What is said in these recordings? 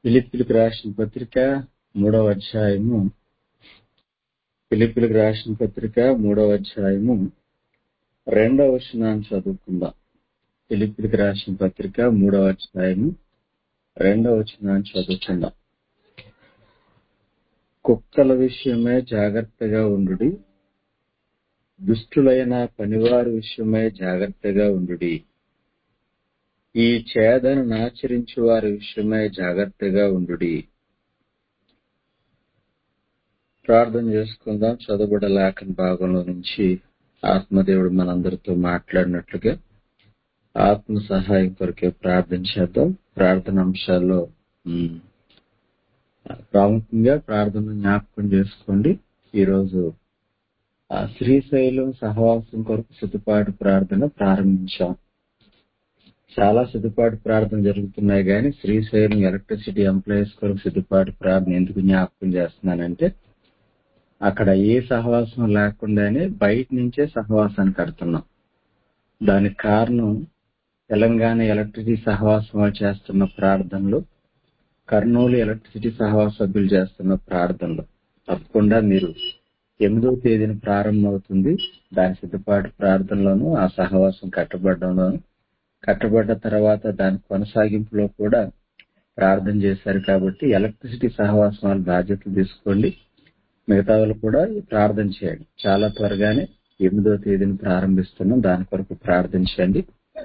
ఫిలిప్పులకు రాసిన పత్రిక మూడవ అధ్యాయము ఫిలిప్పులకు రాసిన పత్రిక మూడవ అధ్యాయము రెండవ వచనాన్ని చదువుకుందాం ఫిలిప్పులకు రాసిన పత్రిక మూడవ అధ్యాయము రెండవ వచనాన్ని చదువుకుందాం కుక్కల విషయమై జాగ్రత్తగా ఉండుడి దుష్టులైన పనివారి విషయమై జాగ్రత్తగా ఉండుడి ఈ చేదను ఆచరించు వారి విషయమై జాగ్రత్తగా ఉండుడి ప్రార్థన చేసుకుందాం చదువుబడ లేఖన భాగంలో నుంచి ఆత్మదేవుడు మనందరితో మాట్లాడినట్లుగా ఆత్మ సహాయం కొరకే ప్రార్థన చేద్దాం ప్రార్థన అంశాల్లో ఉమ్, ప్రాముఖ్యంగా ప్రార్థన జ్ఞాపకం చేసుకోండి ఈరోజు ఆ శ్రీశైలం సహవాసం కొరకు సిద్ధపాటు ప్రార్థన ప్రారంభించాం చాలా సిద్ధపాటు ప్రార్థన జరుగుతున్నాయి కానీ శ్రీశైలం ఎలక్ట్రిసిటీ ఎంప్లాయీస్ కొరకు సిద్ధపాటు ప్రార్థన ఎందుకు జ్ఞాపకం చేస్తున్నానంటే అక్కడ ఏ సహవాసం లేకుండానే బయట నుంచే సహవాసాన్ని కడుతున్నాం దానికి కారణం తెలంగాణ ఎలక్ట్రిసిటీ సహవాసం వాళ్ళు చేస్తున్న ప్రార్థనలు కర్నూలు ఎలక్ట్రిసిటీ సహవాస సభ్యులు చేస్తున్న ప్రార్థనలు తప్పకుండా మీరు ఎనిమిదవ తేదీన ప్రారంభమవుతుంది దాని సిద్ధపాటు ప్రార్థనలోను ఆ సహవాసం కట్టబడడంలోను కట్టబడ్డ తర్వాత దాని కొనసాగింపులో కూడా ప్రార్థన చేశారు కాబట్టి ఎలక్ట్రిసిటీ సహవాసం వాళ్ళ బాధ్యతలు తీసుకోండి మిగతా వాళ్ళు కూడా ప్రార్థన చేయండి చాలా త్వరగానే ఎనిమిదో తేదీని ప్రారంభిస్తున్నాం దాని కొరకు ప్రార్థించండి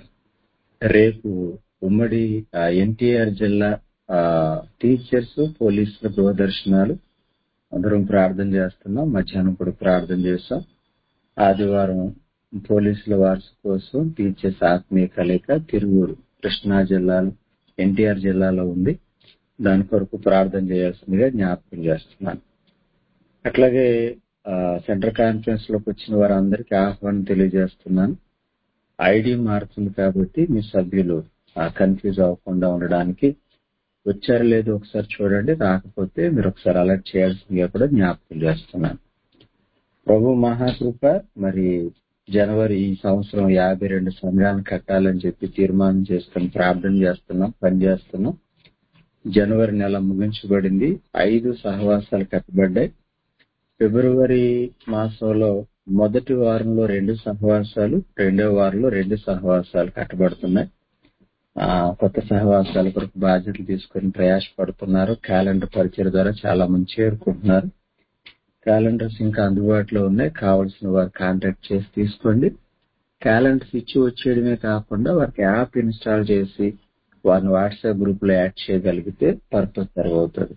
రేపు ఉమ్మడి ఎన్టీఆర్ జిల్లా ఆ, టీచర్స్ పోలీసుల గృహదర్శనాలు అందరం ప్రార్థన చేస్తున్నాం మధ్యాహ్నం కూడా ప్రార్థన చేస్తాం ఆదివారం పోలీసుల వార్షికోత్సవం టీచర్స్ ఆత్మీయ కలయిక తిరువూరు కృష్ణా జిల్లాలో ఎన్టీఆర్ జిల్లాలో ఉంది దాని కొరకు ప్రార్థన చేయాల్సిందిగా జ్ఞాపకం చేస్తున్నాను అట్లాగే ఆ, సెంట్రల్ కాన్ఫరెన్స్ లోకి వచ్చిన వారందరికీ ఆహ్వానం తెలియజేస్తున్నాను ఐడి మారుతుంది కాబట్టి మీ సభ్యులు కన్ఫ్యూజ్ అవ్వకుండా ఉండడానికి వచ్చారు లేదో ఒకసారి చూడండి రాకపోతే మీరు ఒకసారి అలర్ట్ చేయాల్సిందిగా కూడా జ్ఞాపకం చేస్తున్నాను ప్రభు మహాకృప మరి జనవరి ఈ సంవత్సరం యాభై రెండు సంఘాలను కట్టాలని చెప్పి తీర్మానం చేసుకుని ప్రార్థన చేస్తున్నాం పని చేస్తున్నాం జనవరి నెల ముగించబడింది ఐదు సహవాసాలు కట్టబడ్డాయి ఫిబ్రవరి మాసంలో మొదటి వారంలో రెండు సహవాసాలు రెండో వారంలో రెండు సహవాసాలు కట్టబడుతున్నాయి ఆ కొత్త సహవాసాల కొరకు బాధ్యతలు తీసుకొని ప్రయాసపడుతున్నారు క్యాలెండర్ పరిచయం ద్వారా చాలా మంది చేరుకుంటున్నారు క్యాలెండర్స్ ఇంకా అందుబాటులో ఉన్నాయి కావాల్సిన వారు కాంటాక్ట్ చేసి తీసుకోండి క్యాలెండర్స్ ఇచ్చి వచ్చేయడమే కాకుండా వారికి యాప్ ఇన్స్టాల్ చేసి వారిని వాట్సాప్ గ్రూప్ లో యాడ్ చేయగలిగితే పర్పస్ సర్వ్ అవుతుంది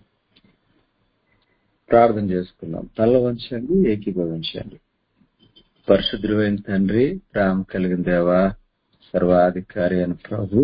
ప్రార్థన చేసుకుందాం తల్ల వంచండి ఏకీభవించండి పరిశుద్ధులైన తండ్రి ప్రేమ కలిగిన దేవా సర్వాధికారి అని ప్రభు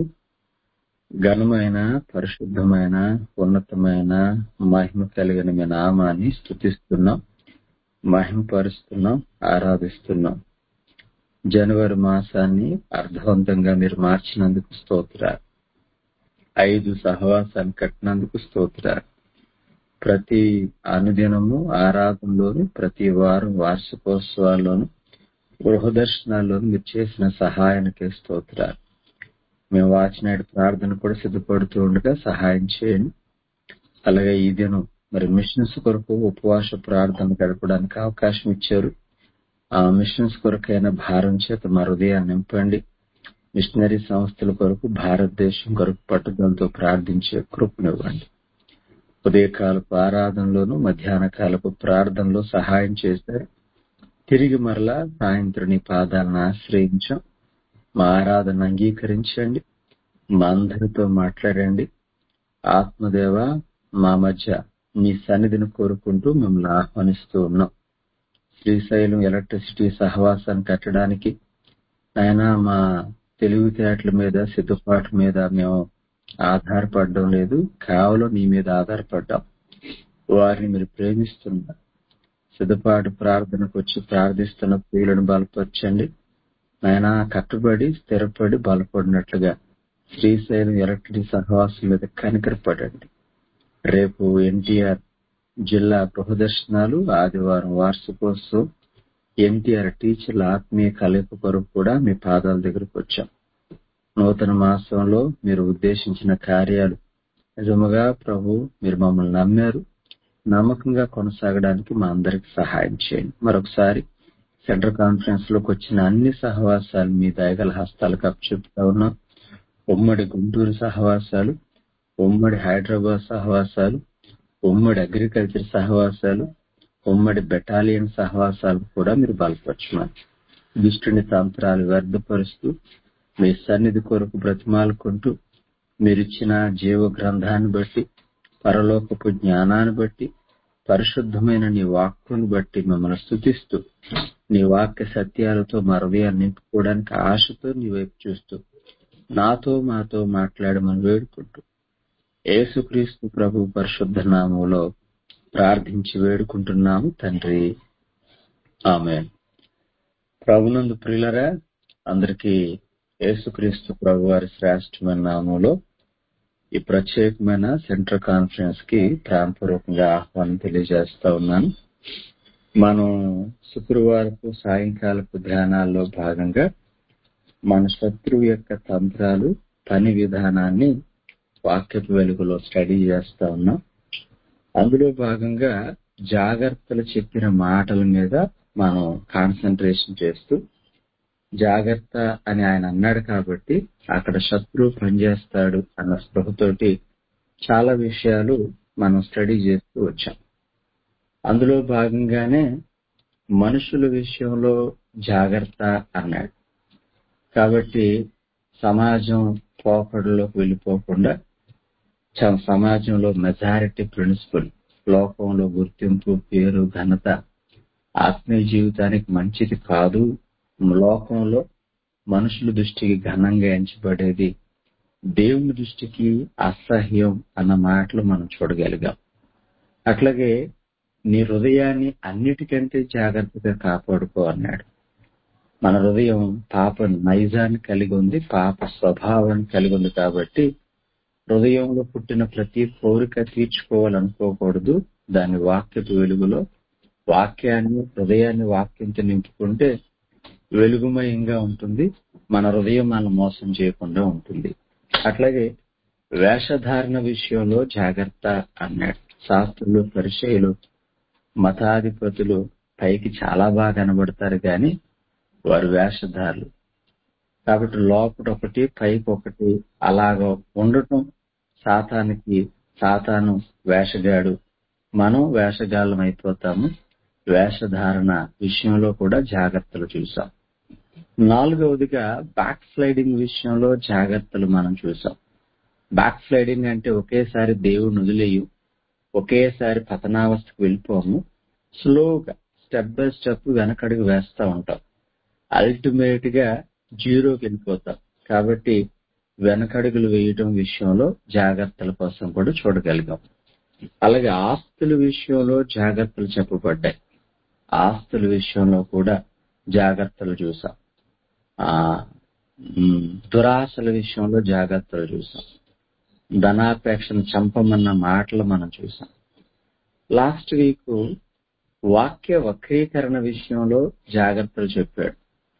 ఘనమైన పరిశుద్ధమైన ఉన్నతమైన మహిమ కలిగిన మీ నామాన్ని స్థుతిస్తున్నాం మహిమపరుస్తున్నాం ఆరాధిస్తున్నాం జనవరి మాసాన్ని అర్థవంతంగా మీరు మార్చినందుకు స్తోత్రాలు ఐదు సహవాసాన్ని కట్టినందుకు స్తోత్రాలు ప్రతి అనుదినము ఆరాధనలోను ప్రతి వారం వార్షికోత్సవాల్లోను గృహదర్శనాల్లోను మీరు చేసిన సహాయానికే స్తోత్రాలు మేము వాచినాడు ప్రార్థన కూడా సిద్ధపడుతూ ఉండగా సహాయం చేయండి అలాగే ఈ దినం మరి మిషన్స్ కొరకు ఉపవాస ప్రార్థన గడపడానికి అవకాశం ఇచ్చారు ఆ మిషన్స్ కొరకైన భారం చేత మా హృదయాన్ని నింపండి మిషనరీ సంస్థల కొరకు భారతదేశం కొరకు పట్టుదలతో ప్రార్థించే కృపనివ్వండి ఉదయకాలపు ఆరాధనలోను మధ్యాహ్న కాలపు ప్రార్థనలో సహాయం చేశారు తిరిగి మరలా సాయంత్రం నీ పాదాలను ఆశ్రయించాం మా ఆరాధన అంగీకరించండి మా అందరితో మాట్లాడండి ఆత్మదేవ మా మధ్య మీ సన్నిధిని కోరుకుంటూ మిమ్మల్ని ఆహ్వానిస్తూ ఉన్నాం శ్రీశైలం ఎలక్ట్రిసిటీ సహవాసాన్ని కట్టడానికి ఆయన మా తెలివితేటల మీద సిద్ధపాటు మీద మేము ఆధారపడడం లేదు కేవలం నీ మీద ఆధారపడ్డాం వారిని మీరు ప్రేమిస్తున్నారు సిద్ధపాటు ప్రార్థనకు వచ్చి ప్రార్థిస్తున్న ప్రియులను బలపరచండి ఆయన కట్టుబడి స్థిరపడి బలపడినట్లుగా శ్రీశైలం ఎలక్ట్రిసిటీ సహవాసం మీద కనికరపడండి రేపు ఎన్టీఆర్ జిల్లా గృహదర్శనాలు ఆదివారం వార్షికోత్సవం ఎన్టీఆర్ టీచర్ల ఆత్మీయ కలయిక కొరకు కూడా మీ పాదాల దగ్గరకు వచ్చాం నూతన మాసంలో మీరు ఉద్దేశించిన కార్యాలు నిజముగా ప్రభు మీరు మమ్మల్ని నమ్మారు నమ్మకంగా కొనసాగడానికి మా అందరికి సహాయం చేయండి మరొకసారి సెంట్రల్ కాన్ఫరెన్స్ లోకి వచ్చిన అన్ని సహవాసాలు మీ దయగల హస్తాలకు అప్పచెప్తా ఉన్నాం ఉమ్మడి గుంటూరు సహవాసాలు ఉమ్మడి హైదరాబాద్ సహవాసాలు ఉమ్మడి అగ్రికల్చర్ సహవాసాలు ఉమ్మడి బెటాలియన్ సహవాసాలు కూడా మీరు బలపరచున్నారు దుష్టుని తంత్రాలు వ్యర్థపరుస్తూ మీ సన్నిధి కొరకు బ్రతిమాలుకుంటూ మీరిచ్చిన జీవ గ్రంథాన్ని బట్టి పరలోకపు జ్ఞానాన్ని బట్టి పరిశుద్ధమైన నీ వాక్కును బట్టి మిమ్మల్ని స్థుతిస్తూ నీ వాక్య సత్యాలతో మా హృదయాన్ని నింపుకోవడానికి ఆశతో నీ వైపు చూస్తూ నాతో మాతో మాట్లాడమని వేడుకుంటూ యేసుక్రీస్తు ప్రభు పరిశుద్ధ నామంలో ప్రార్థించి వేడుకుంటున్నాము తండ్రి ఆమె ప్రభునందు ప్రియులరా అందరికీ యేసుక్రీస్తు ప్రభు వారి శ్రేష్టమైన నామంలో ఈ ప్రత్యేకమైన సెంట్రల్ కాన్ఫరెన్స్ కి ప్రాణపూర్వకంగా ఆహ్వానం తెలియజేస్తా ఉన్నాను మనం శుక్రవారపు సాయంకాలపు ధ్యానాల్లో భాగంగా మన శత్రువు యొక్క తంత్రాలు పని విధానాన్ని వాక్యపు వెలుగులో స్టడీ చేస్తా ఉన్నాం అందులో భాగంగా జాగ్రత్తలు చెప్పిన మాటల మీద మనం కాన్సన్ట్రేషన్ చేస్తూ జాగ్రత్త అని ఆయన అన్నాడు కాబట్టి అక్కడ శత్రువు పనిచేస్తాడు అన్న స్పృహతోటి చాలా విషయాలు మనం స్టడీ చేస్తూ వచ్చాం అందులో భాగంగానే మనుషుల విషయంలో జాగ్రత్త అన్నాడు కాబట్టి సమాజం పోకడలోకి వెళ్ళిపోకుండా చ- సమాజంలో మెజారిటీ ప్రిన్సిపల్ లోకంలో గుర్తింపు పేరు ఘనత ఆత్మీయ జీవితానికి మంచిది కాదు లోకంలో మనుషుల దృష్టికి ఘనంగా ఎంచబడేది దేవుని దృష్టికి అసహ్యం అన్న మాటలు మనం చూడగలిగాం అట్లాగే నీ హృదయాన్ని అన్నిటికంటే జాగ్రత్తగా కాపాడుకో అన్నాడు మన హృదయం పాప నైజాన్ని కలిగి ఉంది పాప స్వభావాన్ని కలిగి ఉంది కాబట్టి హృదయంలో పుట్టిన ప్రతి కోరిక తీర్చుకోవాలనుకోకూడదు దాని వాక్యపు వెలుగులో వాక్యాన్ని హృదయాన్ని వాక్యంతో నింపుకుంటే వెలుగుమయంగా ఉంటుంది మన హృదయం మనం మోసం చేయకుండా ఉంటుంది అట్లాగే వేషధారణ విషయంలో జాగ్రత్త అన్నాడు శాస్త్రులు పరిచయులు మతాధిపతులు పైకి చాలా బాగా కనబడతారు కానీ వారు వేషధారులు కాబట్టి లోపల ఒకటి పైకి ఒకటి అలాగ ఉండటం సాతానికి సాతాను వేషగాడు మనం వేషగాళ్ళం అయిపోతాము వేషధారణ విషయంలో కూడా జాగ్రత్తలు చూసాం నాలుగవదిగా బ్యాక్ స్లైడింగ్ విషయంలో జాగ్రత్తలు మనం చూసాం బ్యాక్ స్లైడింగ్ అంటే ఒకేసారి దేవుడిని వదిలేయు ఒకేసారి పతనావస్థకు వెళ్ళిపోము స్లోగా స్టెప్ బై స్టెప్ వెనకడుగు వేస్తా ఉంటాం అల్టిమేట్ గా జీరోకి వెళ్ళిపోతాం కాబట్టి వెనకడుగులు వేయటం విషయంలో జాగ్రత్తల కోసం కూడా చూడగలిగాం అలాగే ఆస్తుల విషయంలో జాగ్రత్తలు చెప్పబడ్డాయి ఆస్తుల విషయంలో కూడా జాగ్రత్తలు చూసాం ఆ ఉమ్, దురాశల విషయంలో జాగ్రత్తలు చూసాం ధనాపేక్షను చంపమన్న మాటలు మనం చూసాం లాస్ట్ వీక్ వాక్య వక్రీకరణ విషయంలో జాగ్రత్తలు చెప్పాడు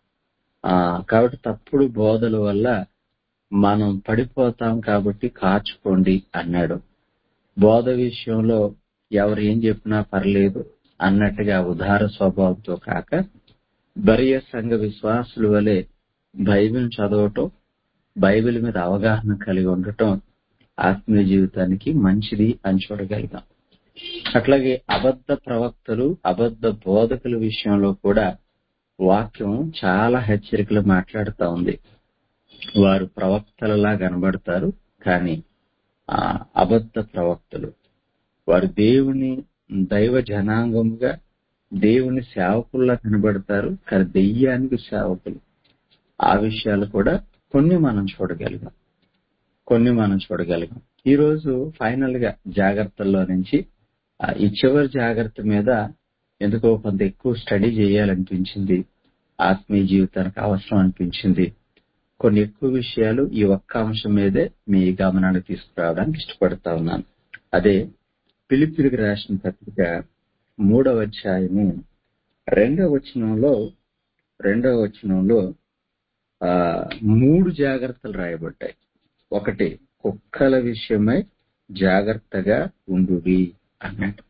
ఆ కాబట్టి తప్పుడు బోధల వల్ల మనం పడిపోతాం కాబట్టి కాచుకోండి అన్నాడు బోధ విషయంలో ఎవరు ఏం చెప్పినా పర్లేదు అన్నట్టుగా ఉదార స్వభావంతో కాక బరియ సంఘ విశ్వాసుల వలె బైబిల్ చదవటం బైబిల్ మీద అవగాహన కలిగి ఉండటం ఆత్మీయ జీవితానికి మంచిది అని చూడగలిగాం అట్లాగే అబద్ధ ప్రవక్తలు అబద్ధ బోధకుల విషయంలో కూడా వాక్యం చాలా హెచ్చరికలు మాట్లాడుతా ఉంది వారు ప్రవక్తలలా కనబడతారు కానీ ఆ అబద్ధ ప్రవక్తలు వారు దేవుని దైవ జనాంగంగా దేవుని సేవకుల్లా కనబడతారు కానీ దెయ్యానికి సేవకులు ఆ విషయాలు కూడా కొన్ని మనం చూడగలిగాం కొన్ని మనం చూడగలిగాం ఈ రోజు ఫైనల్ గా జాగ్రత్తల్లో నుంచి ఆ, ఈ చివరి జాగ్రత్త మీద ఎందుకో కొంత ఎక్కువ స్టడీ చేయాలనిపించింది ఆత్మీయ జీవితానికి అవసరం అనిపించింది కొన్ని ఎక్కువ విషయాలు ఈ ఒక్క అంశం మీదే మీ గమనానికి తీసుకురావడానికి ఇష్టపడతా ఉన్నాను అదే పిలిపిలికి రాసిన పత్రిక మూడవ అధ్యాయము రెండవ వచనంలో రెండవ వచనంలో ఆ మూడు జాగ్రత్తలు రాయబడ్డాయి ఒకటి కుక్కల విషయమై జాగ్రత్తగా ఉండుడి అన్నాడు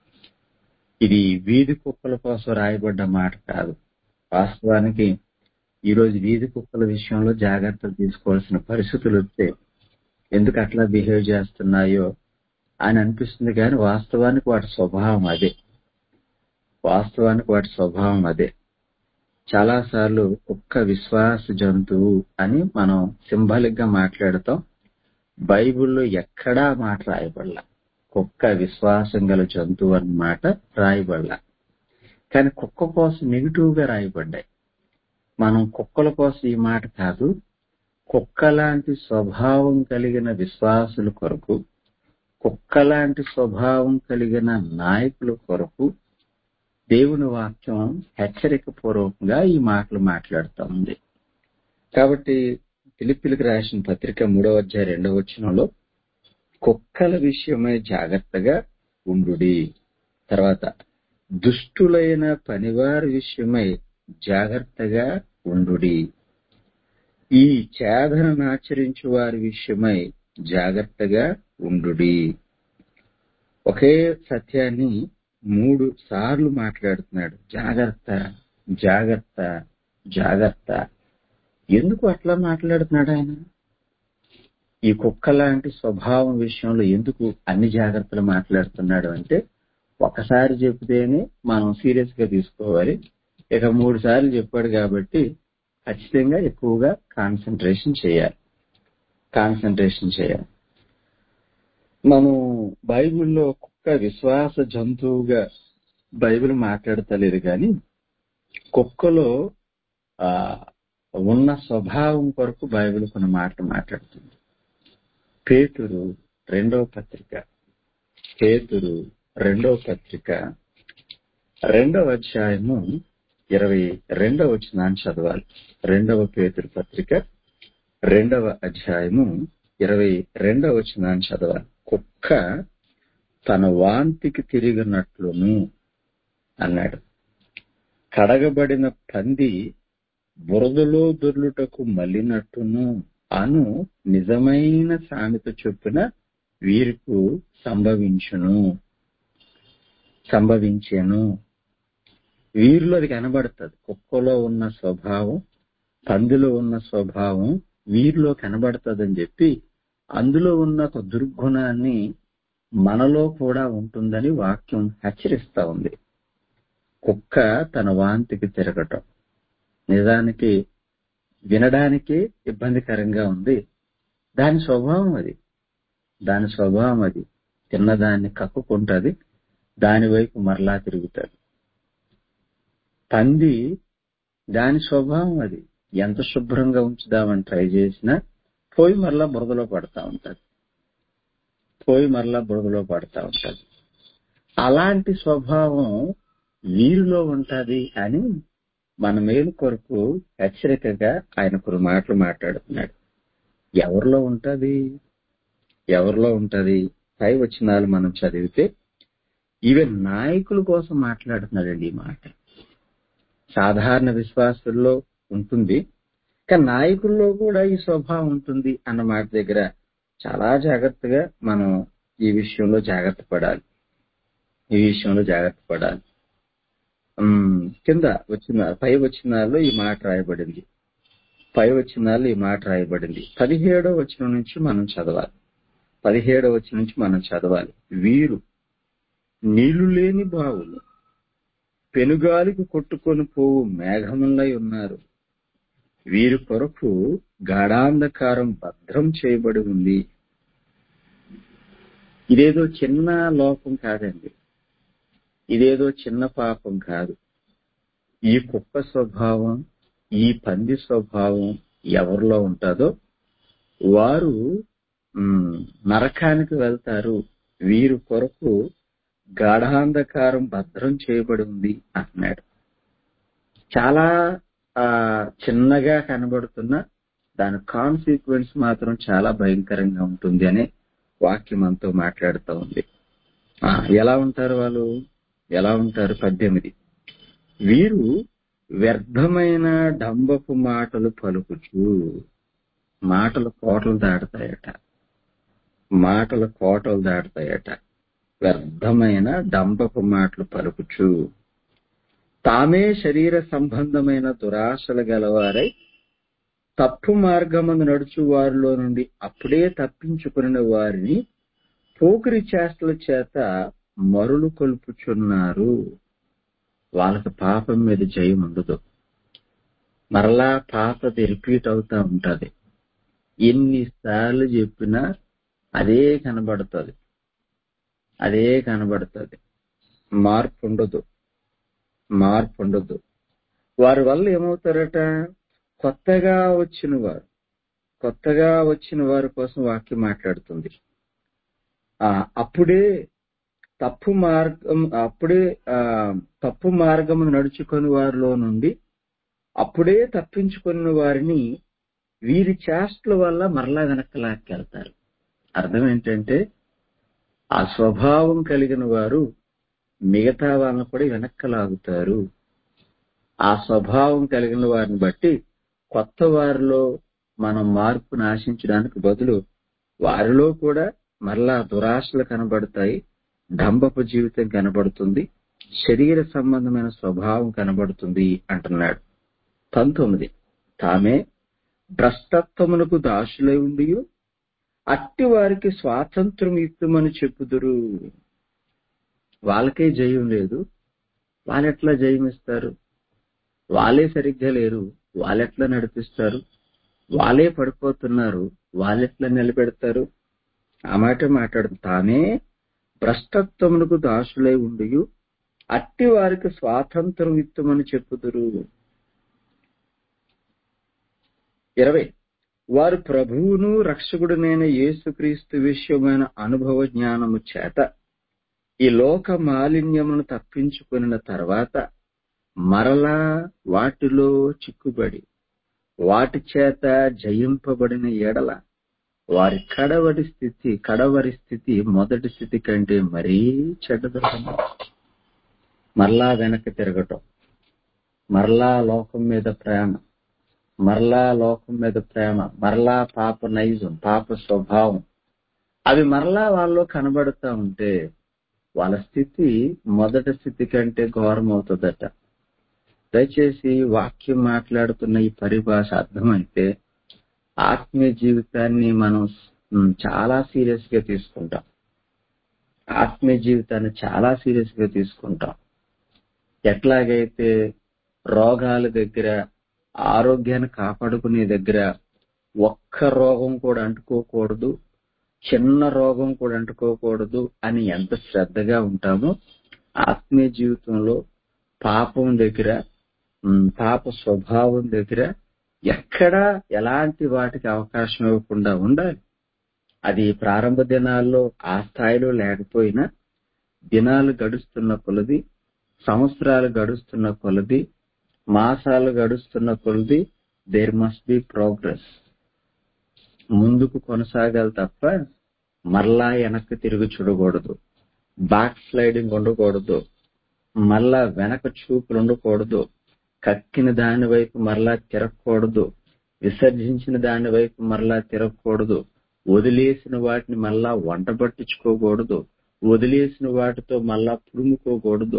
ఇది వీధి కుక్కల కోసం రాయబడ్డ మాట కాదు వాస్తవానికి ఈ రోజు వీధి కుక్కల విషయంలో జాగ్రత్తలు తీసుకోవాల్సిన పరిస్థితులు వస్తే ఎందుకు అట్లా బిహేవ్ చేస్తున్నాయో అని అనిపిస్తుంది కానీ వాస్తవానికి వాటి స్వభావం అదే వాస్తవానికి వాటి స్వభావం అదే చాలా సార్లు కుక్క విశ్వాస జంతువు అని మనం సింబాలిక్ గా మాట్లాడతాం బైబిల్లో ఎక్కడా మాట రాయబడలా కుక్క విశ్వాసం గల జంతువు అన్నమాట రాయబడలా కానీ కుక్క కోసం నెగిటివ్ గా రాయబడ్డాయి మనం కుక్కల కోసం ఈ మాట కాదు కుక్క లాంటి స్వభావం కలిగిన విశ్వాసుల కొరకు కుక్క లాంటి స్వభావం కలిగిన నాయకుల కొరకు దేవుని వాక్యం హెచ్చరిక పూర్వకంగా ఈ మాటలు మాట్లాడుతూ ఉంది కాబట్టి పిలిపిలికి రాసిన పత్రిక మూడవ అధ్యాయ రెండవ వచనంలో కుక్కల విషయమై జాగ్రత్తగా ఉండుడి తర్వాత దుష్టులైన పనివారి విషయమై జాగ్రత్తగా ఉండుడి ఈ చేదనను ఆచరించు వారి విషయమై జాగ్రత్తగా ఉండుడి ఒకే సత్యాన్ని మూడు సార్లు మాట్లాడుతున్నాడు జాగ్రత్త జాగ్రత్త జాగ్రత్త ఎందుకు అట్లా మాట్లాడుతున్నాడు ఆయన ఈ కుక్క లాంటి స్వభావం విషయంలో ఎందుకు అన్ని జాగ్రత్తలు మాట్లాడుతున్నాడు అంటే ఒకసారి చెబితేనే మనం సీరియస్ గా తీసుకోవాలి ఇక మూడు సార్లు చెప్పాడు కాబట్టి ఖచ్చితంగా ఎక్కువగా కాన్సన్ట్రేషన్ చేయాలి కాన్సన్ట్రేషన్ చేయాలి మనం బైబిల్లో కుక్క విశ్వాస జంతువుగా బైబిల్ మాట్లాడతలేదు కానీ కుక్కలో ఆ ఉన్న స్వభావం కొరకు బైబిల్ కొన్ని మాటలు మాట్లాడుతుంది పేతురు రెండవ పత్రిక పేతురు రెండవ పత్రిక రెండవ అధ్యాయము ఇరవై రెండవ వచనాన్ని చదవాలి రెండవ పేతురు పత్రిక రెండవ అధ్యాయము ఇరవై రెండవ వచనాన్ని చదవాలి కుక్క తన వాంతికి తిరిగినట్లును అన్నాడు కడగబడిన పంది బురదలో దొర్లుటకు మళ్ళినట్టును అను నిజమైన సామెత చొప్పున వీరికి సంభవించును సంభవించెను వీరిలో అది కనబడుతుంది కుక్కలో ఉన్న స్వభావం పందిలో ఉన్న స్వభావం వీరిలో కనబడుతుందని చెప్పి అందులో ఉన్న ఒక దుర్గుణాన్ని మనలో కూడా ఉంటుందని వాక్యం హెచ్చరిస్తా ఉంది కుక్క తన వాంతికి తిరగటం నిజానికి వినడానికి ఇబ్బందికరంగా ఉంది దాని స్వభావం అది దాని స్వభావం అది తిన్నదాన్ని కక్కుకుంటది దాని వైపు మరలా తిరుగుతుంది పంది దాని స్వభావం అది ఎంత శుభ్రంగా ఉంచుదామని ట్రై చేసినా పోయి మరలా బురదలో పడతా ఉంటది పోయి మరలా బురదలో పడతా ఉంటది అలాంటి స్వభావం వీరిలో ఉంటది అని మన మేలు కొరకు హెచ్చరికగా ఆయన కొన్ని మాటలు మాట్లాడుతున్నాడు ఎవరిలో ఉంటది ఎవరిలో ఉంటది పై వచనాలు మనం చదివితే ఈవెన్ నాయకుల కోసం మాట్లాడుతున్నాడండి ఈ మాట సాధారణ విశ్వాసుల్లో ఉంటుంది కానీ నాయకుల్లో కూడా ఈ స్వభావం ఉంటుంది అన్న మాట దగ్గర చాలా జాగ్రత్తగా మనం ఈ విషయంలో జాగ్రత్త పడాలి ఈ విషయంలో జాగ్రత్త పడాలి ఉమ్, కింద వచ్చిన పై వచ్చినాల్లో ఈ మాట రాయబడింది పై వచ్చినాల్లో ఈ మాట రాయబడింది పదిహేడో వచనం నుంచి మనం చదవాలి పదిహేడో వచనం నుంచి మనం చదవాలి వీరు నీళ్లు లేని బావులు పెనుగాలికి కొట్టుకొని పోవు మేఘములై ఉన్నారు వీరి కొరకు గాఢాంధకారం భద్రం చేయబడి ఉంది ఇదేదో చిన్న లోపం కాదండి ఇదేదో చిన్న పాపం కాదు ఈ కుక్క స్వభావం ఈ పంది స్వభావం ఎవరిలో ఉంటుందో వారు మ్, నరకానికి వెళ్తారు వీరి కొరకు గాఢాంధకారం భద్రం చేయబడి ఉంది అంటున్నాడు చాలా ఆ చిన్నగా కనబడుతున్న దాని కాన్సిక్వెన్స్ మాత్రం చాలా భయంకరంగా ఉంటుంది అనే వాక్యం మనతో మాట్లాడుతూ ఉంది ఆ, ఎలా ఉంటారు వాళ్ళు ఎలా ఉంటారు పద్దెనిమిది వీరు వ్యర్థమైన డంబపు మాటలు పలుకుచు మాటలు కోటలు దాటుతాయట మాటల కోటలు దాటుతాయట వ్యర్థమైన డంబపు మాటలు పలుకుచు తామే శరీర సంబంధమైన దురాశలు గలవారై తప్పు మార్గమందు నడుచు వారిలో నుండి అప్పుడే తప్పించుకుని వారిని పోకిరి చేష్టల చేత మరులు కొల్పుచున్నారు వాళ్ళకి పాపం మీద జయం ఉండదు మరలా పాపది రిపీట్ అవుతా ఉంటది ఎన్నిసార్లు చెప్పినా అదే కనబడుతుంది అదే కనబడుతుంది మార్పు ఉండదు మార్పు ఉండదు వారి వల్ల ఏమవుతారట కొత్తగా వచ్చిన వారు కొత్తగా వచ్చిన వారి కోసం వాక్యం మాట్లాడుతుంది ఆ అప్పుడే తప్పు మార్గం అప్పుడే ఆ తప్పు మార్గం నడుచుకొని వారిలో నుండి అప్పుడే తప్పించుకున్న వారిని వీరి చేష్టల వల్ల మరలా వెనక్కి లాక్కెళ్తారు అర్థం ఏంటంటే ఆ స్వభావం కలిగిన వారు మిగతా వాళ్ళని కూడా వెనక్కి లాగుతారు ఆ స్వభావం కలిగిన వారిని బట్టి కొత్త వారిలో మనం మార్పును ఆశించడానికి బదులు వారిలో కూడా మరలా దురాశలు కనబడతాయి డంబపు జీవితం కనబడుతుంది శరీర సంబంధమైన స్వభావం కనబడుతుంది అంటున్నాడు పంతొమ్మిది తామే భ్రష్టత్వమునకు దాసులై ఉండి అట్టి వారికి స్వాతంత్రం ఇస్తుమని చెప్పుదురు వాళ్ళకే జయం లేదు వాళ్ళెట్లా జయం ఇస్తారు వాళ్ళే సరిగ్గా లేరు వాళ్ళెట్లా నడిపిస్తారు వాళ్ళే పడిపోతున్నారు వాళ్ళెట్లా నిలబెడతారు ఆ మాట మాట్లాడు తానే భ్రష్టత్వమునకు దాసులై ఉండి అట్టి వారికి స్వాతంత్రం ఇత్తమని చెప్పుదురు ఇరవై వారు ప్రభువును రక్షకుడునైన యేసుక్రీస్తు విషయమైన అనుభవ జ్ఞానము చేత ఈ లోక మాలిన్యమును తప్పించుకున్న తర్వాత మరలా వాటిలో చిక్కుబడి వాటి చేత జయింపబడిన ఎడల వారి కడవరి స్థితి కడవరి స్థితి మొదటి స్థితి కంటే మరీ చెడ్డదవుతుంది మరలా వెనక్కి తిరగటం మరలా లోకం మీద ప్రేమ మరలా లోకం మీద ప్రేమ మరలా పాప నైజం పాప స్వభావం అవి మరలా వాళ్ళలో కనబడుతూ ఉంటే వాళ్ళ స్థితి మొదటి స్థితి కంటే ఘోరం అవుతుందట దయచేసి వాక్యం మాట్లాడుతున్న ఈ పరిభాష అర్థమైతే ఆత్మీయ జీవితాన్ని మనం ఉమ్, చాలా సీరియస్ గా తీసుకుంటాం ఆత్మీయ జీవితాన్ని చాలా సీరియస్ గా తీసుకుంటాం ఎట్లాగైతే రోగాల దగ్గర ఆరోగ్యాన్ని కాపాడుకునే దగ్గర ఒక్క రోగం కూడా అంటుకోకూడదు చిన్న రోగం కూడా అంటుకోకూడదు అని ఎంత శ్రద్ధగా ఉంటామో ఆత్మీయ జీవితంలో పాపం దగ్గర ఉమ్, పాప స్వభావం దగ్గర ఎక్కడా ఎలాంటి వాటికి అవకాశం ఇవ్వకుండా ఉండాలి అది ప్రారంభ దినాల్లో ఆ స్థాయిలో లేకపోయినా దినాలు గడుస్తున్న కొలది సంవత్సరాలు గడుస్తున్న కొలది మాసాలు గడుస్తున్న కొలది దేర్ మస్ట్ బి ప్రోగ్రెస్ ముందుకు కొనసాగాలి తప్ప మరలా వెనక్కి తిరిగి చూడకూడదు బ్యాక్ స్లైడింగ్ ఉండకూడదు మరలా వెనక చూపులు ఉండకూడదు కక్కిన దాని వైపు మరలా తిరగకూడదు విసర్జించిన దాని వైపు మరలా తిరగకూడదు వదిలేసిన వాటిని మళ్ళా వంట పట్టించుకోకూడదు వదిలేసిన వాటితో మళ్ళా పుడుముకోకూడదు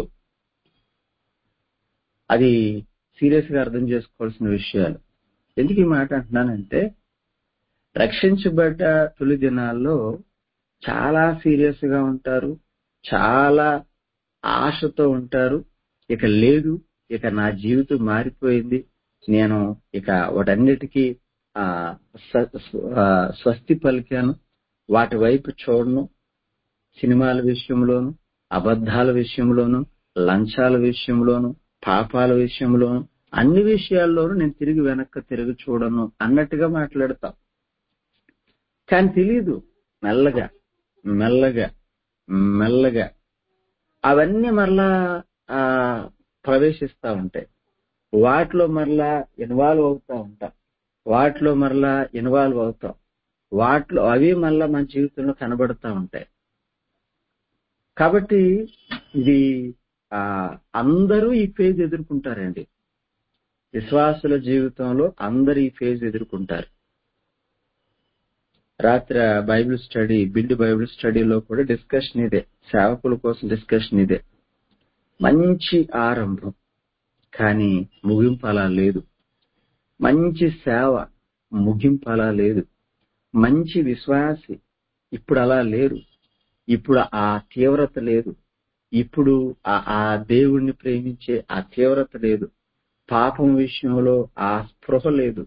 అది సీరియస్ గా అర్థం చేసుకోవాల్సిన విషయాలు ఎందుకు ఈ మాట అంటున్నానంటే రక్షించబడ్డ తొలి దినాల్లో చాలా సీరియస్ గా ఉంటారు చాలా ఆశతో ఉంటారు ఇక లేదు ఇక నా జీవితం మారిపోయింది నేను ఇక వాటన్నిటికీ ఆ, స్వ- స్వ- ఆ, స్వస్తి పలికాను వాటి వైపు చూడను సినిమాల విషయంలోను అబద్ధాల విషయంలోను లంచాల విషయంలోను పాపాల విషయంలోను అన్ని విషయాల్లోనూ నేను తిరిగి వెనక్కి తిరిగి చూడను అన్నట్టుగా మాట్లాడతాం కానీ తెలియదు మెల్లగా మెల్లగా మెల్లగా అవన్నీ మరలా ఆ, ప్రవేశిస్తా ఉంటాయి వాటిలో మరలా ఇన్వాల్వ్ అవుతా ఉంటాం వాటిలో మరలా ఇన్వాల్వ్ అవుతాం వాటిలో అవి మరలా మన జీవితంలో కనబడతా ఉంటాయి కాబట్టి ఇది ఆ అందరూ ఈ ఫేజ్ ఎదుర్కొంటారండి విశ్వాసుల జీవితంలో అందరూ ఈ ఫేజ్ ఎదుర్కొంటారు రాత్రి బైబిల్ స్టడీ బిల్డ్ బైబిల్ స్టడీలో కూడా డిస్కషన్ ఇదే సేవకుల కోసం డిస్కషన్ ఇదే మంచి ఆరంభం కానీ ముగింపు అలా లేదు మంచి సేవ ముగింపు అలా లేదు మంచి విశ్వాసి ఇప్పుడు అలా లేరు ఇప్పుడు ఆ తీవ్రత లేదు ఇప్పుడు ఆ ఆ దేవుణ్ణి ప్రేమించే ఆ తీవ్రత లేదు పాపం విషయంలో ఆ స్పృహ లేదు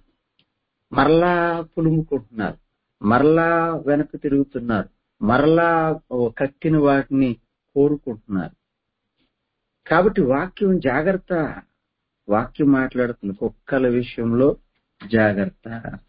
మరలా పులుముకుంటున్నారు మరలా వెనక్కి తిరుగుతున్నారు మరలా ఓ కక్కిన వాటిని కోరుకుంటున్నారు కాబట్టి వాక్యం జాగ్రత్త వాక్యం మాట్లాడుతుంది కుక్కల విషయంలో జాగ్రత్త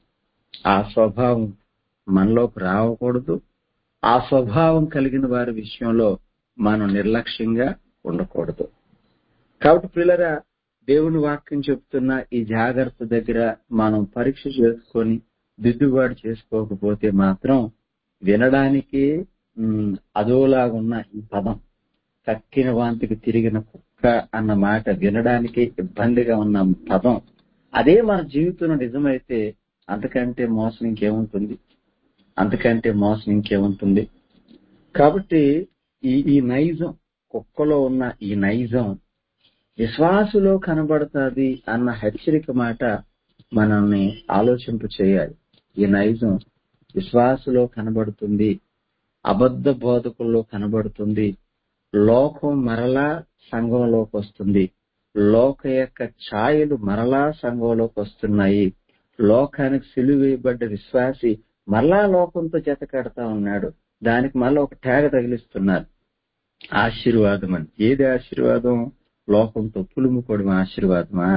ఆ స్వభావం మనలోకి రావకూడదు ఆ స్వభావం కలిగిన వారి విషయంలో మనం నిర్లక్ష్యంగా ఉండకూడదు కాబట్టి పిల్లరా దేవుని వాక్యం చెప్తున్న ఈ జాగ్రత్త దగ్గర మనం పరీక్ష చేసుకొని దిద్దుబాటు చేసుకోకపోతే మాత్రం వినడానికి ఉమ్, అదోలాగున్న ఈ పదం కక్కిన వాంతికి తిరిగిన కుక్క అన్న మాట వినడానికి ఇబ్బందిగా ఉన్న పదం అదే మన జీవితంలో నిజమైతే అంతకంటే మోసం ఇంకేముంటుంది అంతకంటే మోసం ఇంకేముంటుంది కాబట్టి ఈ ఈ నైజం కుక్కలో ఉన్న ఈ నైజం విశ్వాసులో కనబడుతుంది అన్న హెచ్చరిక మాట మనల్ని ఆలోచింపు చేయాలి ఈ నైజం విశ్వాసులో కనబడుతుంది అబద్ధ బోధకుల్లో కనబడుతుంది లోకం మరలా సంఘంలోకి వస్తుంది లోక యొక్క ఛాయలు మరలా సంఘంలోకి వస్తున్నాయి లోకానికి సిలువేయబడ్డ విశ్వాసి మరలా లోకంతో జత కడతా ఉన్నాడు దానికి మళ్ళీ ఒక ట్యాగ తగిలిస్తున్నారు ఆశీర్వాదం అని ఏది ఆశీర్వాదం లోకంతో పులుముకోవడం ఆశీర్వాదమా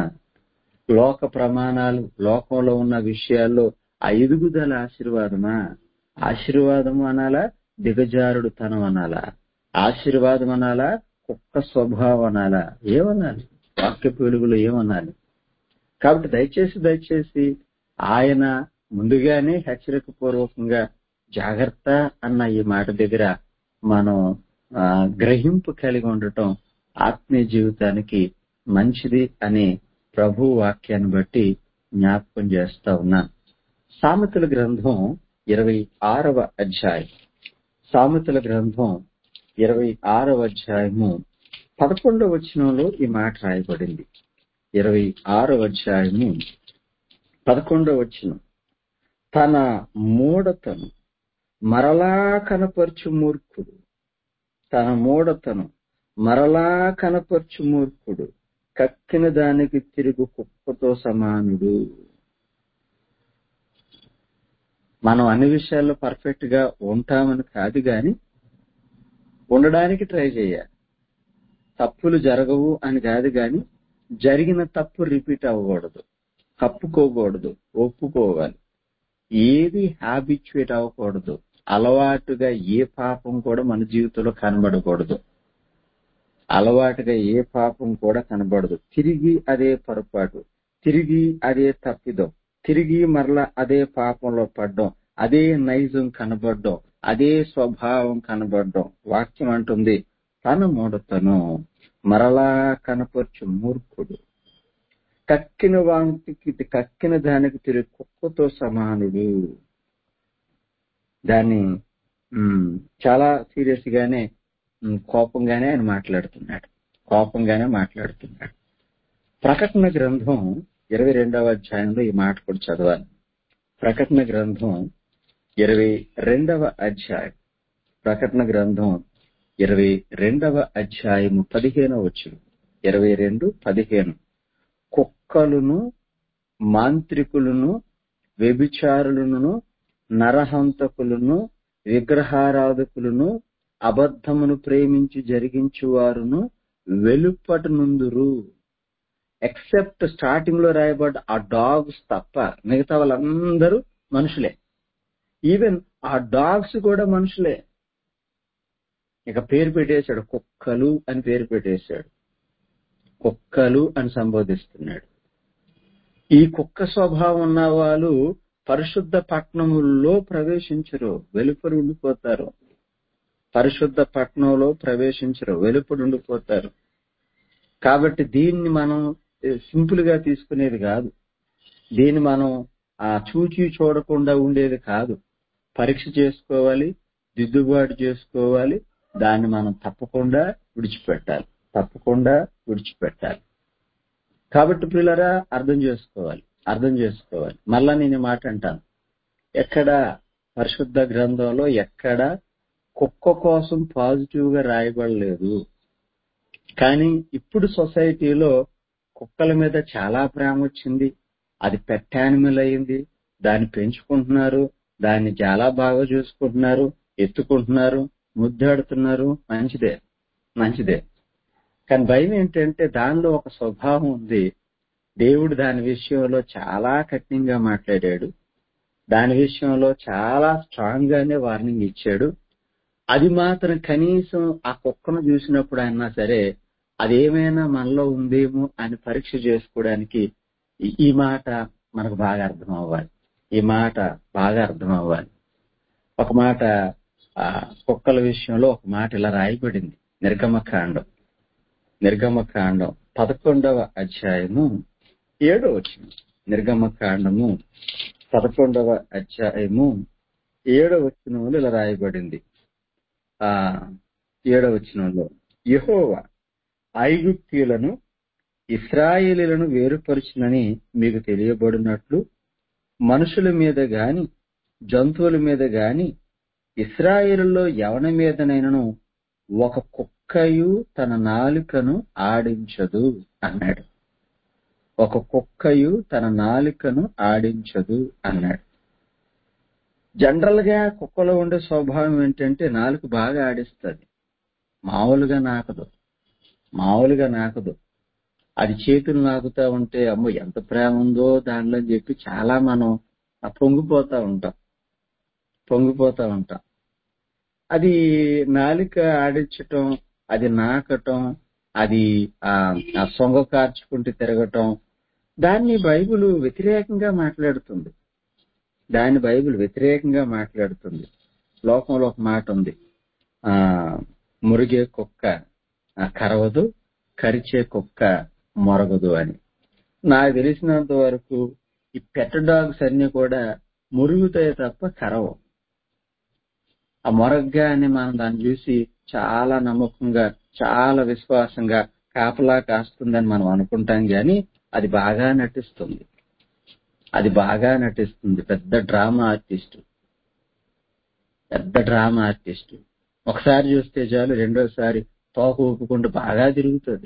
లోక ప్రమాణాలు లోకంలో ఉన్న విషయాల్లో ఆ ఎదుగుదల ఆశీర్వాదమా ఆశీర్వాదం అనాలా దిగజారుడు తనం అనాలా ఆశీర్వాదం అనాలా కుక్క స్వభావం అనాలా ఏమనాలి వాక్య వెలుగులో ఏమనాలి కాబట్టి దయచేసి దయచేసి ఆయన ముందుగానే హెచ్చరిక పూర్వకంగా జాగ్రత్త అన్న ఈ మాట దగ్గర మనం ఆ, గ్రహింపు కలిగి ఉండటం ఆత్మీయ జీవితానికి మంచిది అనే ప్రభు వాక్యాన్ని బట్టి జ్ఞాపకం చేస్తా ఉన్నాను సామెతల గ్రంథం ఇరవై ఆరవ అధ్యాయం సామెతల గ్రంథం ఇరవై ఆరవ అధ్యాయము పదకొండవ వచనంలో ఈ మాట రాయబడింది ఇరవై ఆరవ అధ్యాయము పదకొండవ వచనం తన మూఢతను మరలా కనపరచు మూర్ఖుడు తన మూఢతను మరలా కనపరచు మూర్ఖుడు కక్కిన దానికి తిరుగు కుక్కతో సమానుడు మనం అన్ని విషయాల్లో పర్ఫెక్ట్ గా ఉంటామని కాదు గాని ఉండడానికి ట్రై చేయాలి తప్పులు జరగవు అని కాదు గాని జరిగిన తప్పు రిపీట్ అవ్వకూడదు కప్పుకోకూడదు ఒప్పుకోవాలి ఏది హ్యాబిచ్యుయేట్ అవ్వకూడదు అలవాటుగా ఏ పాపం కూడా మన జీవితంలో కనబడకూడదు అలవాటుగా ఏ పాపం కూడా కనబడదు తిరిగి అదే పొరపాటు తిరిగి అదే తప్పిదం తిరిగి మరలా అదే పాపంలో పడ్డం అదే నైజం కనబడడం అదే స్వభావం కనబడడం వాక్యం అంటుంది తన మూడతను మరలా కనపరచు మూర్ఖుడు కక్కిన వానికి కక్కిన దానికి తిరిగి కుక్కతో సమానుడు దాన్ని ఉమ్, చాలా సీరియస్ గానే ఉమ్, కోపంగానే ఆయన మాట్లాడుతున్నాడు కోపంగానే మాట్లాడుతున్నాడు ప్రకటన గ్రంథం ఇరవై రెండవ అధ్యాయంలో ఈ మాట కూడా చదవాలి ప్రకటన గ్రంథం ఇరవై రెండవ అధ్యాయం ప్రకటన గ్రంథం ఇరవై రెండవ అధ్యాయము పదిహేనవ వచ్చిన ఇరవై రెండు పదిహేను కుక్కలును మాంత్రికులను వ్యభిచారులను నరహంతకులను విగ్రహారాధకులను అబద్ధమును ప్రేమించి జరిగించువారును వెలుపటి నుందురు ఎక్సెప్ట్ స్టార్టింగ్ లో రాయబడ్డ ఆ డాగ్స్ తప్ప మిగతా వాళ్ళందరూ మనుషులే ఈవెన్ ఆ డాగ్స్ కూడా మనుషులే ఇక పేరు పెట్టేశాడు కుక్కలు అని పేరు పెట్టేశాడు కుక్కలు అని సంబోధిస్తున్నాడు ఈ కుక్క స్వభావం ఉన్న వాళ్ళు పరిశుద్ధ పట్టణముల్లో ప్రవేశించరు వెలుపడి ఉండిపోతారు పరిశుద్ధ పట్టణంలో ప్రవేశించరు వెలుపడి ఉండిపోతారు కాబట్టి దీన్ని మనం సింపుల్ గా తీసుకునేది కాదు దీన్ని మనం ఆ చూచి చూడకుండా ఉండేది కాదు పరీక్ష చేసుకోవాలి దిద్దుబాటు చేసుకోవాలి దాన్ని మనం తప్పకుండా విడిచిపెట్టాలి తప్పకుండా విడిచిపెట్టాలి కాబట్టి పిల్లరా అర్థం చేసుకోవాలి అర్థం చేసుకోవాలి మళ్ళా నేను ఈ మాట అంటాను ఎక్కడ పరిశుద్ధ గ్రంథంలో ఎక్కడ కుక్క కోసం పాజిటివ్ గా రాయబడలేదు కానీ ఇప్పుడు సొసైటీలో కుక్కల మీద చాలా ప్రేమ వచ్చింది అది పెట్ యానిమల్ అయింది దాన్ని పెంచుకుంటున్నారు దాన్ని చాలా బాగా చూసుకుంటున్నారు ఎత్తుకుంటున్నారు ముద్దాడుతున్నారు మంచిదే మంచిదే కానీ భయం ఏంటంటే దానిలో ఒక స్వభావం ఉంది దేవుడు దాని విషయంలో చాలా కఠినంగా మాట్లాడాడు దాని విషయంలో చాలా స్ట్రాంగ్ గానే వార్నింగ్ ఇచ్చాడు అది మాత్రం కనీసం ఆ కుక్కను చూసినప్పుడు అయినా సరే అదేమైనా మనలో ఉందేమో అని పరీక్ష చేసుకోవడానికి ఈ- ఈ మాట మనకు బాగా అర్థం అవ్వాలి ఈ మాట బాగా అర్థం అవ్వాలి ఒక మాట ఆ కుక్కల విషయంలో ఒక మాట ఇలా రాయబడింది నిర్గమకాండం నిర్గమకాండం పదకొండవ అధ్యాయము ఏడో వచ్చిన నిర్గమకాండము పదకొండవ అధ్యాయము ఏడవ వచనంలో ఇలా రాయబడింది ఆ ఏడవ వచనంలో యెహోవా ఐగుప్తీయులను ఇస్రాయేలీలను వేరుపరుచునని మీకు తెలియబడినట్లు మనుషుల మీద గాని జంతువుల మీద గాని ఇస్రాయేలులో ఎవరి మీదనైనను ఒక కుక్కయు తన నాలుకను ఆడించదు అన్నాడు ఒక కుక్కయు తన నాలుకను ఆడించదు అన్నాడు జనరల్ గా కుక్కలో ఉండే స్వభావం ఏంటంటే నాలుక బాగా ఆడిస్తుంది మామూలుగా నాకదు మామూలుగా నాకదు అది చేతులు నాకుతా ఉంటే అమ్మో ఎంత ప్రేమ ఉందో దానిలో అని చెప్పి చాలా మనం ఆ పొంగిపోతా ఉంటాం పొంగిపోతా ఉంటాం అది నాలిక ఆడించటం అది నాకటం అది ఆ ఆ సొంగ కార్చుకుంటూ తిరగటం దాన్ని బైబిల్ వ్యతిరేకంగా మాట్లాడుతుంది దాన్ని బైబిల్ వ్యతిరేకంగా మాట్లాడుతుంది లోకంలో ఒక మాట ఉంది ఆ మురిగే కుక్క ఆ, కరవదు కరిచే కుక్క మొరగదు అని నాకు తెలిసినంత వరకు ఈ పెట్ డాగ్స్ అన్ని కూడా మురుగుతాయి తప్ప కరవు ఆ మొరగ్గానే మనం దాన్ని చూసి చాలా నమ్మకంగా చాలా విశ్వాసంగా కాపలా కాస్తుందని మనం అనుకుంటాం గాని అది బాగా నటిస్తుంది అది బాగా నటిస్తుంది పెద్ద డ్రామా ఆర్టిస్ట్ పెద్ద డ్రామా ఆర్టిస్ట్ ఒకసారి చూస్తే చాలు రెండోసారి తోక ఊపుకుంటూ బాగా తిరుగుతుంది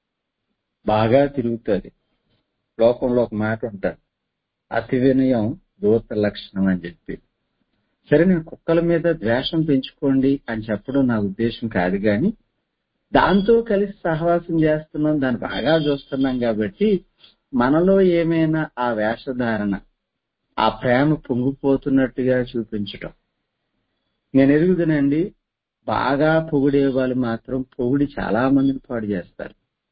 బాగా తిరుగుతుంది లోకంలో ఒక మాట ఉంటారు అతి వినయం దూత లక్షణం అని చెప్పి సరే నేను కుక్కల మీద ద్వేషం పెంచుకోండి అని చెప్పడం నా ఉద్దేశం కాదు కానీ దాంతో కలిసి సహవాసం చేస్తున్నాం దాన్ని బాగా చూస్తున్నాం కాబట్టి మనలో ఏమైనా ఆ వేషధారణ ఆ ప్రేమ పొంగిపోతున్నట్టుగా చూపించటం నేను ఎరుగుదనండి బాగా పొగిడే వాళ్ళు మాత్రం పొగిడి చాలా మందిని పాడు చేస్తారు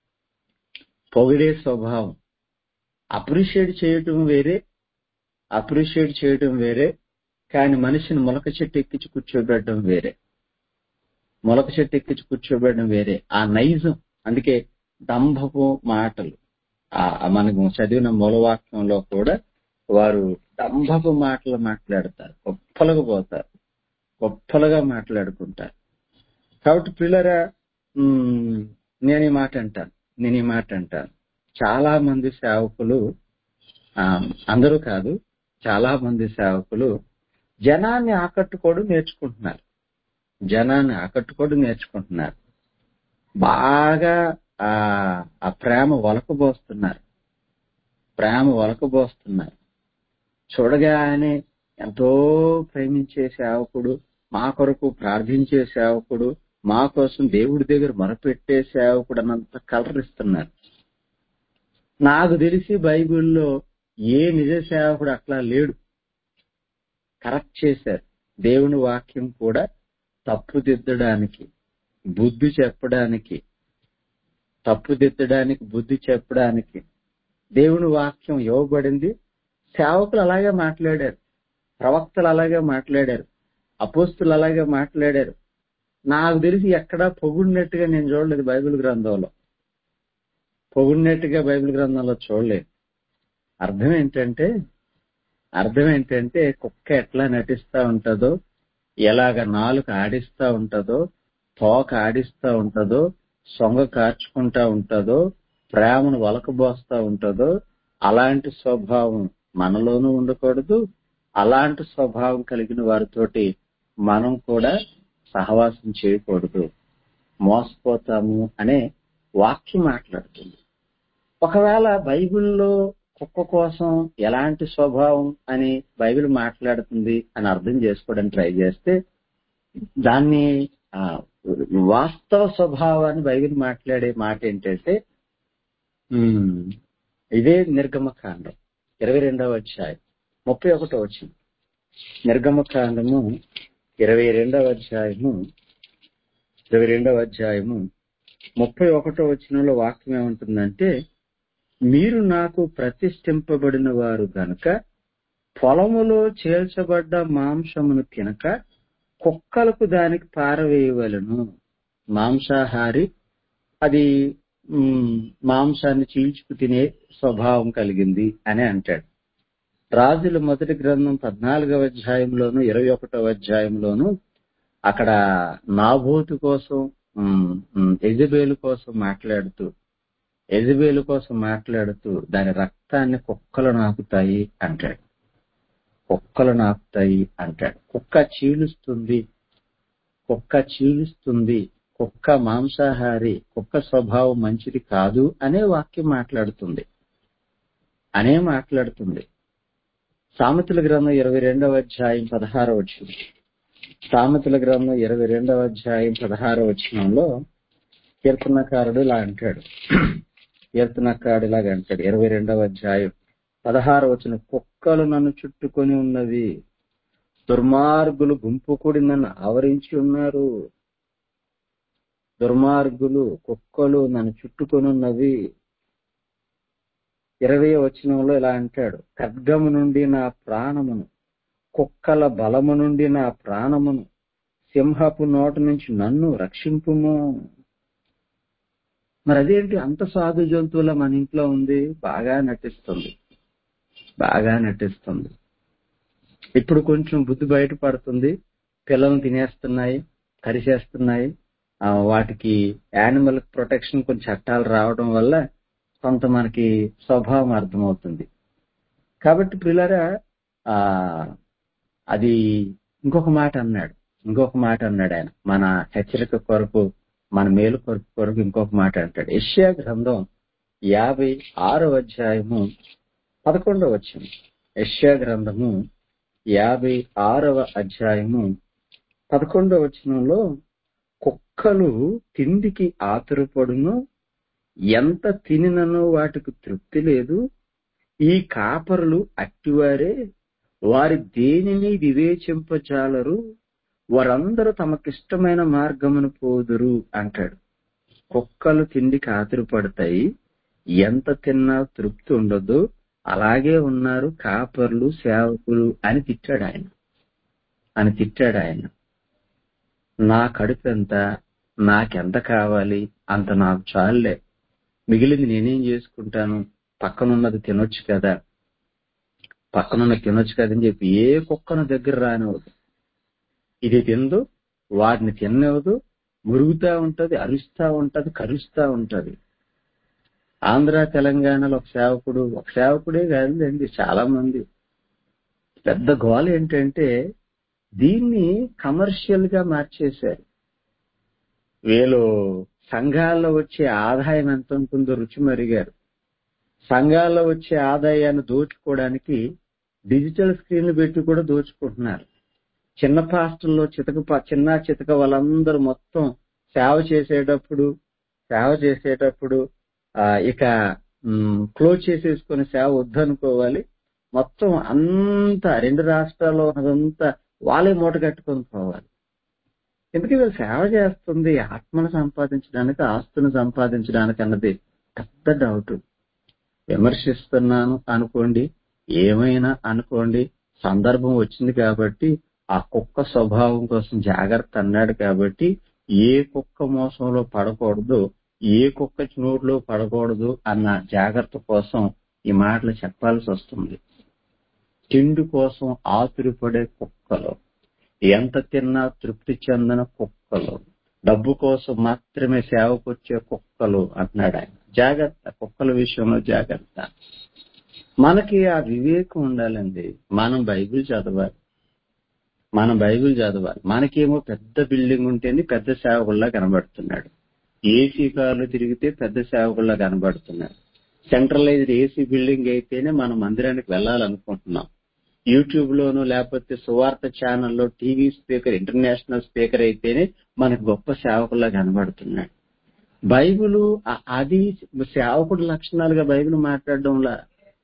పొగిడే స్వభావం అప్రిషియేట్ చేయటం వేరే అప్రిషియేట్ చేయటం వేరే కానీ మనిషిని మొలక చెట్టు ఎక్కించి కూర్చోబెట్టడం వేరే మొలక చెట్టు ఎక్కించి కూర్చోబెట్టడం వేరే ఆ నైజం అందుకే దంభపు మాటలు ఆ ఆ మనకు చదివిన మూలవాక్యంలో కూడా వారు దంభపు మాటలు మాట్లాడతారు గొప్పలుగా పోతారు గొప్పలుగా మాట్లాడుకుంటారు కాబట్టి పిల్లరా ఉమ్, నేను ఈ మాట అంటాను నేను ఈ మాట అంటాను చాలా మంది సేవకులు ఆ, అందరూ కాదు చాలా మంది సేవకులు జనాన్ని ఆకట్టుకోవడం నేర్చుకుంటున్నారు జనాన్ని ఆకట్టుకోవడం నేర్చుకుంటున్నారు బాగా ఆ ఆ ప్రేమ వలకబోస్తున్నారు ప్రేమ వలకబోస్తున్నారు చూడగానే ఎంతో ప్రేమించే సేవకుడు మా కొరకు ప్రార్థించే సేవకుడు మా కోసం దేవుడి దగ్గర మొరపెట్టే సేవకుడు అన్నంత కలర్ ఇస్తున్నారు నాకు తెలిసి బైబిల్లో ఏ నిజ సేవకుడు అట్లా లేడు కరెక్ట్ చేశారు దేవుని వాక్యం కూడా తప్పుదిద్దడానికి బుద్ధి చెప్పడానికి తప్పుదిద్దడానికి బుద్ధి చెప్పడానికి దేవుని వాక్యం ఇవ్వబడింది సేవకులు అలాగే మాట్లాడారు ప్రవక్తలు అలాగే మాట్లాడారు అపోస్తులు అలాగే మాట్లాడారు నాకు తెలిసి ఎక్కడా పొగుడినట్టుగా నేను చూడలేదు బైబిల్ గ్రంథంలో పొగుడినట్టుగా బైబిల్ గ్రంథంలో చూడలేదు అర్థం ఏంటంటే అర్థం ఏంటంటే కుక్క ఎట్లా నటిస్తా ఉంటుందో ఎలాగ నాలుక ఆడిస్తా ఉంటుందో తోక ఆడిస్తా ఉంటుందో సొంగ కార్చుకుంటా ఉంటుందో ప్రేమను వలకబోస్తా ఉంటుందో అలాంటి స్వభావం మనలోనూ ఉండకూడదు అలాంటి స్వభావం కలిగిన వారితోటి మనం కూడా సహవాసం చేయకూడదు మోసపోతాము అనే వాక్యం మాట్లాడుతుంది ఒకవేళ బైబిల్లో కుక్క కోసం ఎలాంటి స్వభావం అని బైబిల్ మాట్లాడుతుంది అని అర్థం చేసుకోవడానికి ట్రై చేస్తే దాన్ని ఆ, వాస్తవ స్వభావాన్ని బైబిల్ మాట్లాడే మాట ఏంటంటే ఉమ్, ఇదే నిర్గమకాండం ఇరవై రెండవ అధ్యాయం ముప్పై ఒకటో వచ్చింది నిర్గమకాండము ఇరవై రెండవ అధ్యాయము ఇరవై రెండవ అధ్యాయము ముప్పై ఒకటో వచనంలో వాక్యం ఏముంటుందంటే మీరు నాకు ప్రతిష్ఠింపబడిన వారు గనుక పొలములో చేల్చబడ్డ మాంసమును తినక కుక్కలకు దానికి పారవేయవలను మాంసాహారి అది మ్, మాంసాన్ని చీల్చుకు తినే స్వభావం కలిగింది అని అంటాడు రాజుల మొదటి గ్రంథం పద్నాలుగవ అధ్యాయంలోను ఇరవై ఒకటవ అధ్యాయంలోను అక్కడ నాబోతు కోసం మ్, మ్, ఎజబేలు కోసం మాట్లాడుతూ ఎజబేలు కోసం మాట్లాడుతూ దాని రక్తాన్ని కుక్కలు నాకుతాయి అంటాడు కుక్కలు నాకుతాయి అంటాడు కుక్క చీలుస్తుంది కుక్క చీలుస్తుంది కుక్క మాంసాహారి కుక్క స్వభావం మంచిది కాదు అనే వాక్యం మాట్లాడుతుంది అనే మాట్లాడుతుంది సామెతల గ్రంథం ఇరవై రెండవ అధ్యాయం పదహారో వచ్చింది సామెతల గ్రంథం ఇరవై రెండవ అధ్యాయం పదహారో వచ్చినంలో కీర్తనకారుడు ఇలా అంటాడు కీర్తనకారుడు ఇలాగ అంటాడు ఇరవై రెండవ అధ్యాయం పదహారు వచ్చిన కుక్కలు నన్ను చుట్టుకొని ఉన్నవి దుర్మార్గులు గుంపు కూడి నన్ను ఆవరించి ఉన్నారు దుర్మార్గులు కుక్కలు నన్ను చుట్టుకొని ఉన్నవి ఇరవై వచనంలో ఇలా అంటాడు ఖడ్గము నుండి నా ప్రాణమును కుక్కల బలము నుండి నా ప్రాణమును సింహపు నోట నుంచి నన్ను రక్షింపుము మరి అదేంటి అంత సాధు జంతువుల మన ఇంట్లో ఉంది బాగా నటిస్తుంది బాగా నటిస్తుంది ఇప్పుడు కొంచెం బుద్ధి బయటపడుతుంది పిల్లల్ని తినేస్తున్నాయి కరిచేస్తున్నాయి ఆ, వాటికి యానిమల్ ప్రొటెక్షన్ కొంచెం చట్టాలు రావడం వల్ల కొంత మనకి స్వభావం అర్థమవుతుంది కాబట్టి పిల్లరా ఆ అది ఇంకొక మాట అన్నాడు ఇంకొక మాట అన్నాడు ఆయన మన హెచ్చరిక కొరకు మన మేలు కొరకు కొరకు ఇంకొక మాట అంటాడు యెషయా గ్రంథం యాభై ఆరో అధ్యాయము పదకొండవ వచ్చింది యెషయా గ్రంథము యాభై ఆరవ అధ్యాయము పదకొండవ వచనంలో కుక్కలు తిండికి ఆతురపడును ఎంత తినినను వాటికి తృప్తి లేదు ఈ కాపరులు అట్టివారే వారి దేనిని వివేచింపజాలరు వారందరూ తమకిష్టమైన మార్గమును పోదురు అంటాడు కుక్కలు తిండికి ఆతురపడతాయి ఎంత తిన్నా తృప్తి ఉండదు అలాగే ఉన్నారు కాపర్లు సేవకులు అని తిట్టాడు ఆయన అని తిట్టాడు ఆయన నా కడుపు ఎంత నాకెంత కావాలి అంత నాకు చాలులే మిగిలింది నేనేం చేసుకుంటాను పక్కనున్నది తినొచ్చు కదా పక్కనున్న తినొచ్చు కదా అని చెప్పి ఏ కుక్కను దగ్గర రానివ్వదు ఇది తిందు వాటిని తినవదు మురుగుతా ఉంటది అరుస్తా ఉంటది కరుస్తా ఉంటది ఆంధ్ర తెలంగాణలో ఒక సేవకుడు ఒక సేవకుడే కాదండి చాలా మంది పెద్ద గోల ఏంటంటే దీన్ని కమర్షియల్ గా మార్చేశారు వీళ్ళు సంఘాల్లో వచ్చే ఆదాయం ఎంత ఉంటుందో రుచి మరిగారు సంఘాల్లో వచ్చే ఆదాయాన్ని దోచుకోవడానికి డిజిటల్ స్క్రీన్లు పెట్టి కూడా దోచుకుంటున్నారు చిన్న పాస్టల్లో చితక పా- చిన్న చితక వాళ్ళందరూ మొత్తం సేవ చేసేటప్పుడు సేవ చేసేటప్పుడు ఆ, ఇక క్లోజ్ చేసేసుకుని సేవ వద్దనుకోవాలి మొత్తం అంతా రెండు రాష్ట్రాల్లో ఉన్నదంతా వాళ్ళే మూట కట్టుకొని పోవాలి ఎందుకంటే వీళ్ళు సేవ చేస్తుంది ఆత్మను సంపాదించడానికి ఆస్తును సంపాదించడానికి అన్నది పెద్ద డౌట్ విమర్శిస్తున్నాను అనుకోండి ఏమైనా అనుకోండి సందర్భం వచ్చింది కాబట్టి ఆ కుక్క స్వభావం కోసం జాగ్రత్త అన్నాడు కాబట్టి ఏ కుక్క మోసంలో పడకూడదు ఏ కుక్క నోట్లో పడకూడదు అన్న జాగ్రత్త కోసం ఈ మాటలు చెప్పాల్సి వస్తుంది తిండి కోసం ఆతురుపడే కుక్కలు ఎంత తిన్నా తృప్తి చెందన కుక్కలు డబ్బు కోసం మాత్రమే సేవకొచ్చే కుక్కలు అంటున్నాడు ఆయన జాగ్రత్త కుక్కల విషయంలో జాగ్రత్త మనకి ఆ వివేకం ఉండాలండి మనం బైబిల్ చదవాలి మనం బైబిల్ చదవాలి మనకేమో పెద్ద బిల్డింగ్ ఉంటేనే పెద్ద సేవకుల్లా కనబడుతున్నాడు ఏసీ కార్లు తిరిగితే పెద్ద సేవకుల్లా కనబడుతున్నాడు సెంట్రలైజ్డ్ ఏసీ బిల్డింగ్ అయితేనే మనం మందిరానికి వెళ్ళాలనుకుంటున్నాం యూట్యూబ్ లోను లేకపోతే సువార్త ఛానల్లో టీవీ స్పీకర్ ఇంటర్నేషనల్ స్పీకర్ అయితేనే మనకు గొప్ప సేవకుల్లా కనబడుతున్నాడు బైబిల్ ఆ- అది సేవకుడు లక్షణాలుగా బైబిల్ మాట్లాడడంలా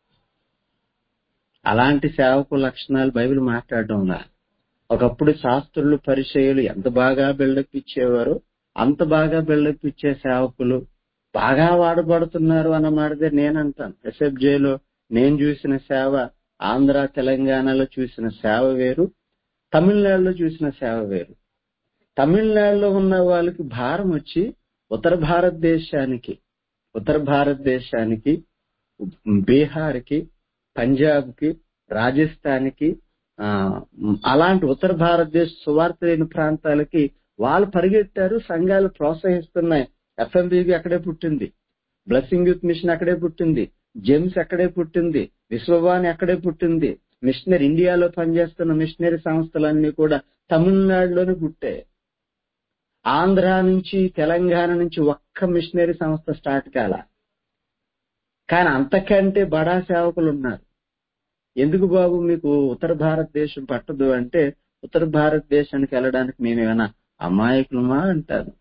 అలాంటి సేవకు లక్షణాలు బైబిల్ మాట్లాడడంలా ఒకప్పుడు శాస్త్రులు పరిచయులు ఎంత బాగా బిల్డప్ ఇచ్చేవారు అంత బాగా బిల్డప్ ఇచ్చే సేవకులు బాగా వాడబడుతున్నారు అన్న మాటదే నేనంటాను ఎస్ఎఫ్జేలో నేను చూసిన సేవ ఆంధ్ర తెలంగాణలో చూసిన సేవ వేరు తమిళనాడులో చూసిన సేవ వేరు తమిళనాడులో ఉన్న వాళ్ళకి భారం వచ్చి ఉత్తర భారతదేశానికి ఉత్తర భారతదేశానికి బీహార్కి పంజాబ్కి రాజస్థాన్కి ఆ, అలాంటి ఉత్తర భారతదేశ సువార్త లేని ప్రాంతాలకి వాళ్ళు పరిగెట్టారు సంఘాలు ప్రోత్సహిస్తున్నాయి ఎఫ్ఎంబీబీ అక్కడే పుట్టింది బ్లెస్సింగ్ యూత్ మిషన్ అక్కడే పుట్టింది జేమ్స్ అక్కడే పుట్టింది విశ్వవాణి అక్కడే పుట్టింది మిషనరీ ఇండియాలో పనిచేస్తున్న మిషనరీ సంస్థలన్నీ కూడా తమిళనాడులోనే పుట్టాయి ఆంధ్ర నుంచి తెలంగాణ నుంచి ఒక్క మిషనరీ సంస్థ స్టార్ట్ కాల కానీ అంతకంటే బడా సేవకులు ఉన్నారు ఎందుకు బాబు మీకు ఉత్తర భారతదేశం పట్టదు అంటే ఉత్తర భారతదేశానికి వెళ్ళడానికి మేమేమైనా అమాయకులమా అంటారు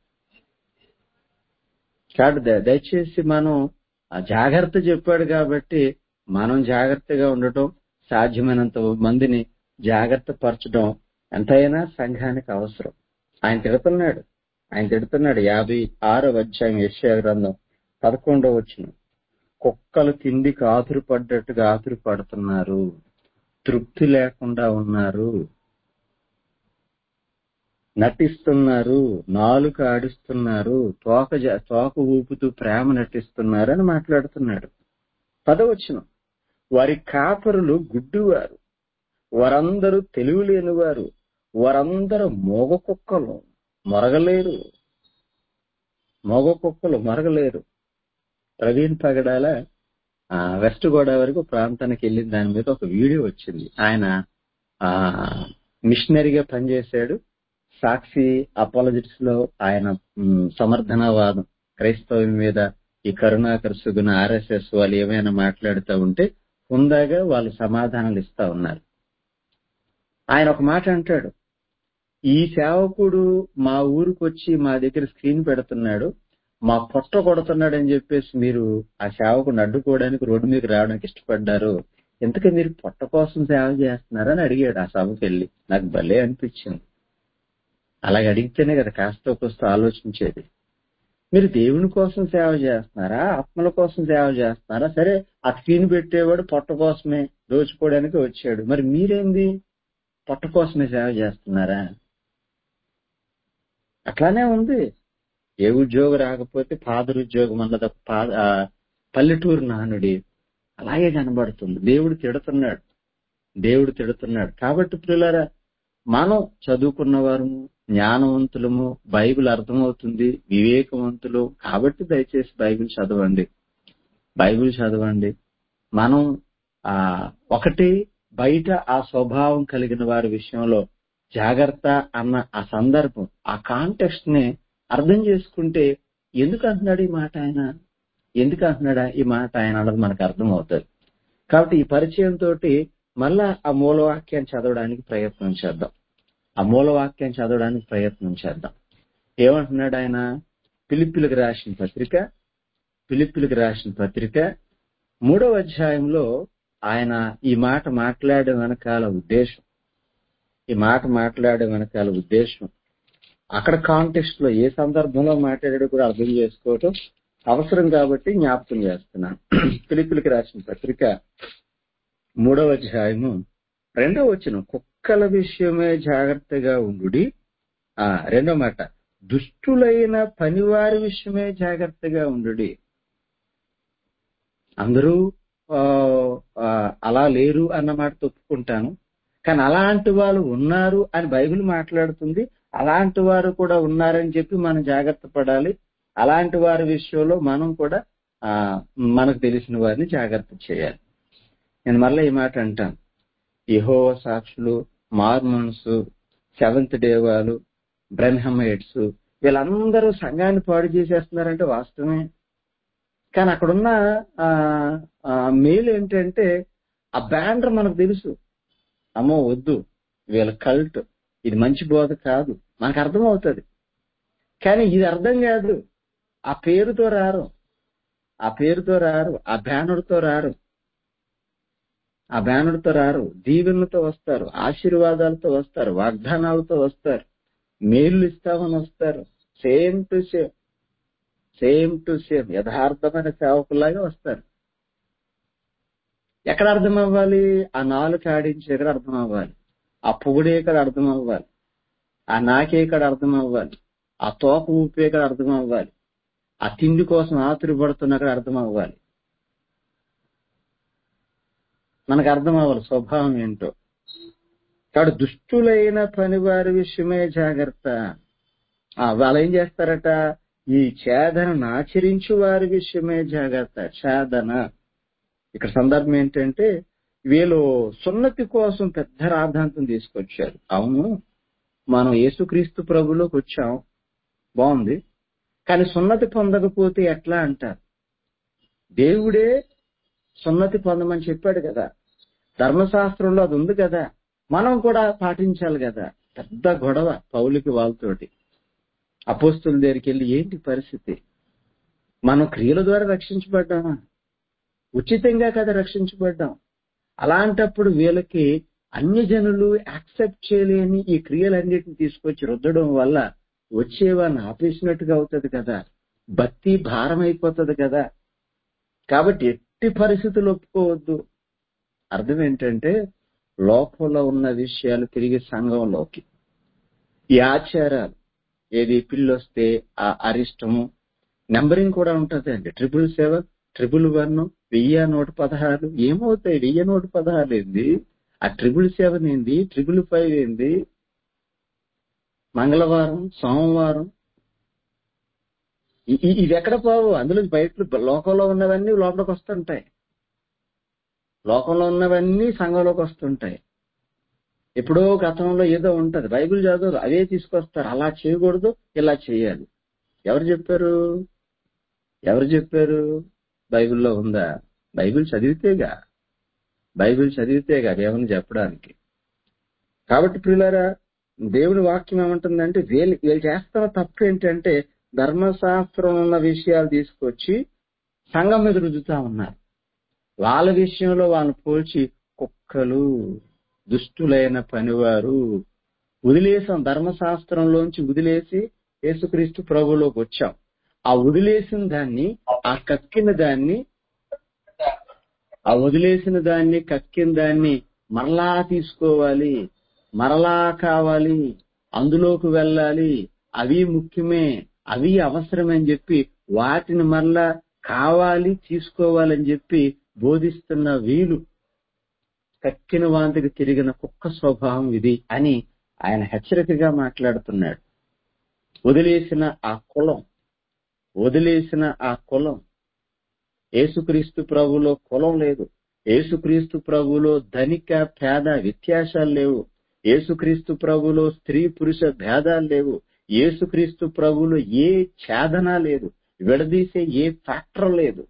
కాబట్టి దయ- దయచేసి మనం ఆ జాగ్రత్త చెప్పాడు కాబట్టి మనం జాగ్రత్తగా ఉండటం సాధ్యమైనంత మందిని జాగ్రత్త పరచడం ఎంతైనా సంఘానికి అవసరం ఆయన తిడుతున్నాడు ఆయన తిడుతున్నాడు యాభై ఆరో అధ్యాయం యెషయా గ్రంథం పదకొండవ వచ్చిన కుక్కలు తిండికి ఆతురుపడ్డట్టుగా ఆతురుపడుతున్నారు తృప్తి లేకుండా ఉన్నారు నటిస్తున్నారు నాలుక ఆడిస్తున్నారు తోక జ- తోక ఊపుతూ ప్రేమ నటిస్తున్నారు అని మాట్లాడుతున్నాడు పదవచనం వారి కాపరులు గుడ్డివారు వారందరూ తెలివి లేనివారు వారందరూ మోగ కుక్కలు మొరగలేరు మోగ కుక్కలు మొరగలేరు ప్రవీణ్ పగడాల ఆ, వెస్ట్ గోదావరికి ఒక ప్రాంతానికి వెళ్ళిన దాని మీద ఒక వీడియో వచ్చింది ఆయన ఆ మిషనరీగా పనిచేశాడు సాక్షి అపాలజిట్స్ లో ఆయన మ్, సమర్థనవాదం క్రైస్తవం మీద ఈ కరుణాకర్ సుగుణ ఆర్ఎస్ఎస్ వాళ్ళు ఏమైనా మాట్లాడుతూ ఉంటే హుందాగా వాళ్ళు సమాధానాలు ఇస్తా ఉన్నారు ఆయన ఒక మాట అంటాడు ఈ సేవకుడు మా ఊరికి వచ్చి మా దగ్గర స్క్రీన్ పెడుతున్నాడు మా పొట్ట కొడుతున్నాడు అని చెప్పేసి మీరు ఆ సేవకుని అడ్డుకోవడానికి రోడ్డు మీద రావడానికి ఇష్టపడ్డారు ఇంతకీ మీరు పొట్ట కోసం సేవ చేస్తున్నారని అడిగాడు ఆ సభకి వెళ్ళి నాకు భలే అనిపించింది అలాగ అడిగితేనే కదా కాస్త కోస్త ఆలోచించేది మీరు దేవుని కోసం సేవ చేస్తున్నారా ఆత్మల కోసం సేవ చేస్తున్నారా సరే ఆ స్క్రీన్ పెట్టేవాడు పొట్ట కోసమే దోచుకోవడానికి వచ్చాడు మరి మీరేంది పొట్ట కోసమే సేవ చేస్తున్నారా అట్లానే ఉంది ఏ ఉద్యోగం రాకపోతే ఫాదర్ ఉద్యోగం అన్నది ఒక పా- ఆ, పల్లెటూరు నానుడి అలాగే కనబడుతుంది దేవుడు తిడుతున్నాడు దేవుడు తిడుతున్నాడు కాబట్టి పిల్లరా మనం చదువుకున్న వారము జ్ఞానవంతులము బైబిల్ అర్థమవుతుంది వివేకవంతులు కాబట్టి దయచేసి బైబిల్ చదవండి బైబిల్ చదవండి మనం ఆ ఒకటి బయట ఆ స్వభావం కలిగిన వారి విషయంలో జాగ్రత్త అన్న ఆ సందర్భం ఆ కాంటెక్స్ట్ ని అర్థం చేసుకుంటే ఎందుకు అంటున్నాడు ఈ మాట ఆయన ఎందుకు అంటున్నాడా ఈ మాట ఆయన అన్నది మనకు అర్థం అవుతుంది కాబట్టి ఈ పరిచయం తోటి మళ్ళా ఆ మూలవాక్యాన్ని చదవడానికి ప్రయత్నం చేద్దాం ఆ మూలవాక్యాన్ని చదవడానికి ప్రయత్నం చేద్దాం ఏమంటున్నాడు ఆయన పిలిపిలకు రాసిన పత్రిక పిలిపిలకు రాసిన పత్రిక మూడవ అధ్యాయంలో ఆయన ఈ మాట మాట్లాడే వెనకాల ఉద్దేశం ఈ మాట మాట్లాడే వెనకాల ఉద్దేశం అక్కడ కాంటెక్స్ట్ లో ఏ సందర్భంలో మాట్లాడాడో కూడా అర్థం చేసుకోవటం అవసరం కాబట్టి జ్ఞాపకం చేస్తున్నాను పిలిపిలికి రాసిన పత్రిక మూడవ అధ్యాయము రెండవ వచ్చిన కుక్కల విషయమే జాగ్రత్తగా ఉండు ఆ రెండో మాట దుష్టులైన పనివారి విషయమే జాగ్రత్తగా ఉండు అందరూ ఆ, ఆ, అలా లేరు అన్నమాట ఒప్పుకుంటాను కానీ అలాంటి వాళ్ళు ఉన్నారు అని బైబిల్ మాట్లాడుతుంది అలాంటి వారు కూడా ఉన్నారని చెప్పి మనం జాగ్రత్త పడాలి అలాంటి వారి విషయంలో మనం కూడా ఆ మనకు తెలిసిన వారిని జాగ్రత్త చేయాలి నేను మళ్ళీ ఈ మాట అంటాను యెహోవ సాక్షులు మార్మన్స్ సెవెంత్ డే వాళ్ళు బ్రహ్మైట్స్ వీళ్ళందరూ సంఘాన్ని పాడు చేసేస్తున్నారంటే వాస్తవమే కానీ అక్కడున్న ఆ, ఆ, మేలు ఏంటంటే ఆ బ్యానర్ మనకు తెలుసు అమ్మో వద్దు వీళ్ళ కల్ట్ ఇది మంచి బోధ కాదు మనకు అర్థం అవుతుంది కానీ ఇది అర్థం కాదు ఆ పేరుతో రారు ఆ పేరుతో రారు ఆ బ్యానర్తో రారు ఆ బ్యానర్తో రారు దీవెనలతో వస్తారు ఆశీర్వాదాలతో వస్తారు వాగ్దానాలతో వస్తారు మేలు ఇస్తామని వస్తారు same to same same to same యథార్థమైన సేవకులాగా వస్తారు ఎక్కడ అర్థం అవ్వాలి ఆ నాలుగు ఆడించి ఎక్కడ అర్థం అవ్వాలి ఆ పొగుడే ఇక్కడ అర్థం అవ్వాలి ఆ నాకే ఇక్కడ అర్థం అవ్వాలి ఆ తోక ఊపే ఇక్కడ అర్థం అవ్వాలి ఆ తిండి కోసం ఆతురు పడుతున్న అక్కడ అర్థం అవ్వాలి మనకు అర్థం అవ్వాలి స్వభావం ఏంటో కాబట్టి దుష్టులైన పనివారి విషయమే జాగ్రత్త ఆ వాళ్ళు ఏం చేస్తారట ఈ చేదనను ఆచరించు వారి విషయమే జాగ్రత్త చేదన ఇక్కడ సందర్భం ఏంటంటే వీళ్ళు సున్నతి కోసం పెద్ద రాద్ధాంతం తీసుకొచ్చారు అవును మనం యేసుక్రీస్తు ప్రభులోకి వచ్చాం బాగుంది కానీ సున్నతి పొందకపోతే ఎట్లా అంటారు దేవుడే సున్నతి పొందమని చెప్పాడు కదా ధర్మశాస్త్రంలో అది ఉంది కదా మనం కూడా పాటించాలి కదా పెద్ద గొడవ పౌలికి వాళ్ళతోటి అపోస్తుల దగ్గరికి వెళ్ళి ఏంటి పరిస్థితి మనం క్రియల ద్వారా రక్షించబడ్డామా ఉచితంగా కదా రక్షించబడ్డాం అలాంటప్పుడు వీళ్ళకి అన్య జనులు యాక్సెప్ట్ చేయలేని ఈ క్రియలన్నిటిని తీసుకొచ్చి రుద్దడం వల్ల వచ్చేవాడిని ఆపేసినట్టుగా అవుతుంది కదా భక్తి భారం అయిపోతుంది కదా కాబట్టి ఎట్టి పరిస్థితులు ఒప్పుకోవద్దు అర్థం ఏంటంటే లోకంలో ఉన్న విషయాలు తిరిగి సంఘంలోకి ఈ ఆచారాలు ఏది పిల్లొస్తే ఆ అరిష్టము నెంబరింగ్ కూడా ఉంటదండి ట్రిపుల్ సెవెన్ ట్రిపుల్ వన్ వెయ్యి నూట పదహారు ఏమవుతాయి వెయ్యి నూట పదహారు ఏంది ఆ ట్రిపుల్ సెవెన్ ఏంది ట్రిపుల్ ఫైవ్ ఏంది మంగళవారం సోమవారం ఇ- ఇ- ఇవి ఎక్కడ పోవు అందులో బయట లోకంలో ఉన్నవన్నీ లోపలికి వస్తుంటాయి లోకంలో ఉన్నవన్నీ సంఘంలోకి వస్తుంటాయి ఎప్పుడో గతంలో ఏదో ఉంటది బైబిల్ చదువు అవే తీసుకొస్తారు అలా చేయకూడదు ఇలా చేయాలి ఎవరు చెప్పారు ఎవరు చెప్పారు బైబిల్లో ఉందా బైబిల్ చదివితేగా బైబిల్ చదివితేగా దేవుని చెప్పడానికి కాబట్టి ప్రియులారా దేవుని వాక్యం ఏమంటుందంటే వీళ్ళు వీళ్ళు చేస్తున్న తప్పు ఏంటంటే ధర్మశాస్త్రం ఉన్న విషయాలు తీసుకొచ్చి సంఘం మీద రుద్దుతా ఉన్నారు వాళ్ళ విషయంలో వాళ్ళని పోల్చి కుక్కలు దుష్టులైన పనివారు వదిలేసాం ధర్మశాస్త్రంలోంచి వదిలేసి యేసుక్రీస్తు ప్రభులోకి వచ్చాం ఆ వదిలేసిన దాన్ని ఆ కక్కిన దాన్ని ఆ వదిలేసిన దాన్ని కక్కిన దాన్ని మరలా తీసుకోవాలి మరలా కావాలి అందులోకి వెళ్ళాలి అవి ముఖ్యమే అవి అవసరమని చెప్పి వాటిని మరలా కావాలి తీసుకోవాలని చెప్పి బోధిస్తున్న వీలు కక్కిన వాంతికి తిరిగిన కుక్క స్వభావం ఇది అని ఆయన హెచ్చరికగా మాట్లాడుతున్నాడు వదిలేసిన ఆ కులం వదిలేసిన ఆ కులం యేసుక్రీస్తు ప్రభులో కులం లేదు యేసుక్రీస్తు ప్రభులో ధనిక పేద వ్యత్యాసాలు లేవు యేసుక్రీస్తు ప్రభులో స్త్రీ పురుష భేదాలు లేవు యేసుక్రీస్తు ప్రభులో ఏ ఛేదన లేదు విడదీసే ఏ ఫ్యాక్టర్ లేదు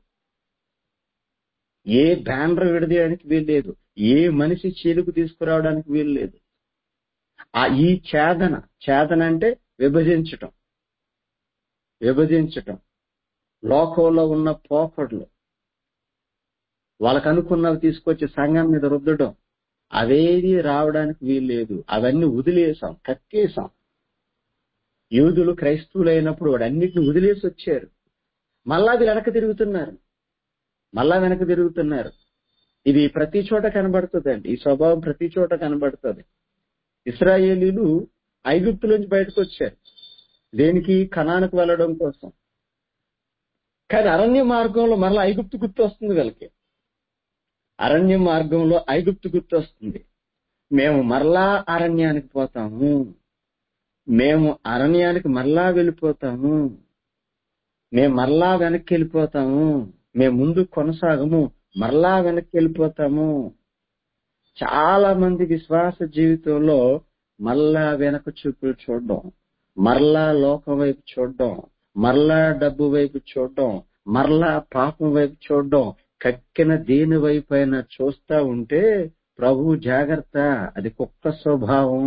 ఏ బ్యానర్ విడదీయడానికి వీల్లేదు ఏ మనిషి చీలుకు తీసుకురావడానికి వీల్లేదు ఆ ఈ ఛేదన ఛేదన అంటే విభజించటం విభజించటం లోకంలో ఉన్న పోకడలు వాళ్ళకు అనుకున్నవి తీసుకొచ్చి సంఘం మీద రుద్దడం అవేది రావడానికి వీల్లేదు అవన్నీ వదిలేసాం కక్కేసాం యూదులు క్రైస్తవులు అయినప్పుడు వాడు అన్నిటిని వదిలేసి వచ్చారు మళ్ళా అది వెనక తిరుగుతున్నారు మళ్ళా వెనక తిరుగుతున్నారు ఇది ప్రతి చోట కనబడుతుందండి ఈ స్వభావం ప్రతి చోట కనబడుతుంది ఇస్రాయేలీలు ఐగుప్తులోంచి బయటకు వచ్చారు దేనికి కణానికి వెళ్ళడం కోసం కానీ అరణ్య మార్గంలో మరలా ఐగుప్తు గుర్తు వస్తుంది వీళ్ళకి అరణ్య మార్గంలో ఐగుప్తు గుర్తొస్తుంది మేము మరలా అరణ్యానికి పోతాము మేము అరణ్యానికి మరలా వెళ్ళిపోతాము మేము మరలా వెనక్కి వెళ్ళిపోతాము మేము ముందు కొనసాగము మరలా వెనక్కి వెళ్ళిపోతాము చాలా మంది విశ్వాస జీవితంలో మరలా వెనక చూపులు చూడడం మరలా లోకం వైపు చూడడం మరలా డబ్బు వైపు చూడడం మరలా పాపం వైపు చూడడం కక్కిన దేని వైపు అయినా చూస్తా ఉంటే ప్రభు జాగ్రత్త అది కుక్క స్వభావం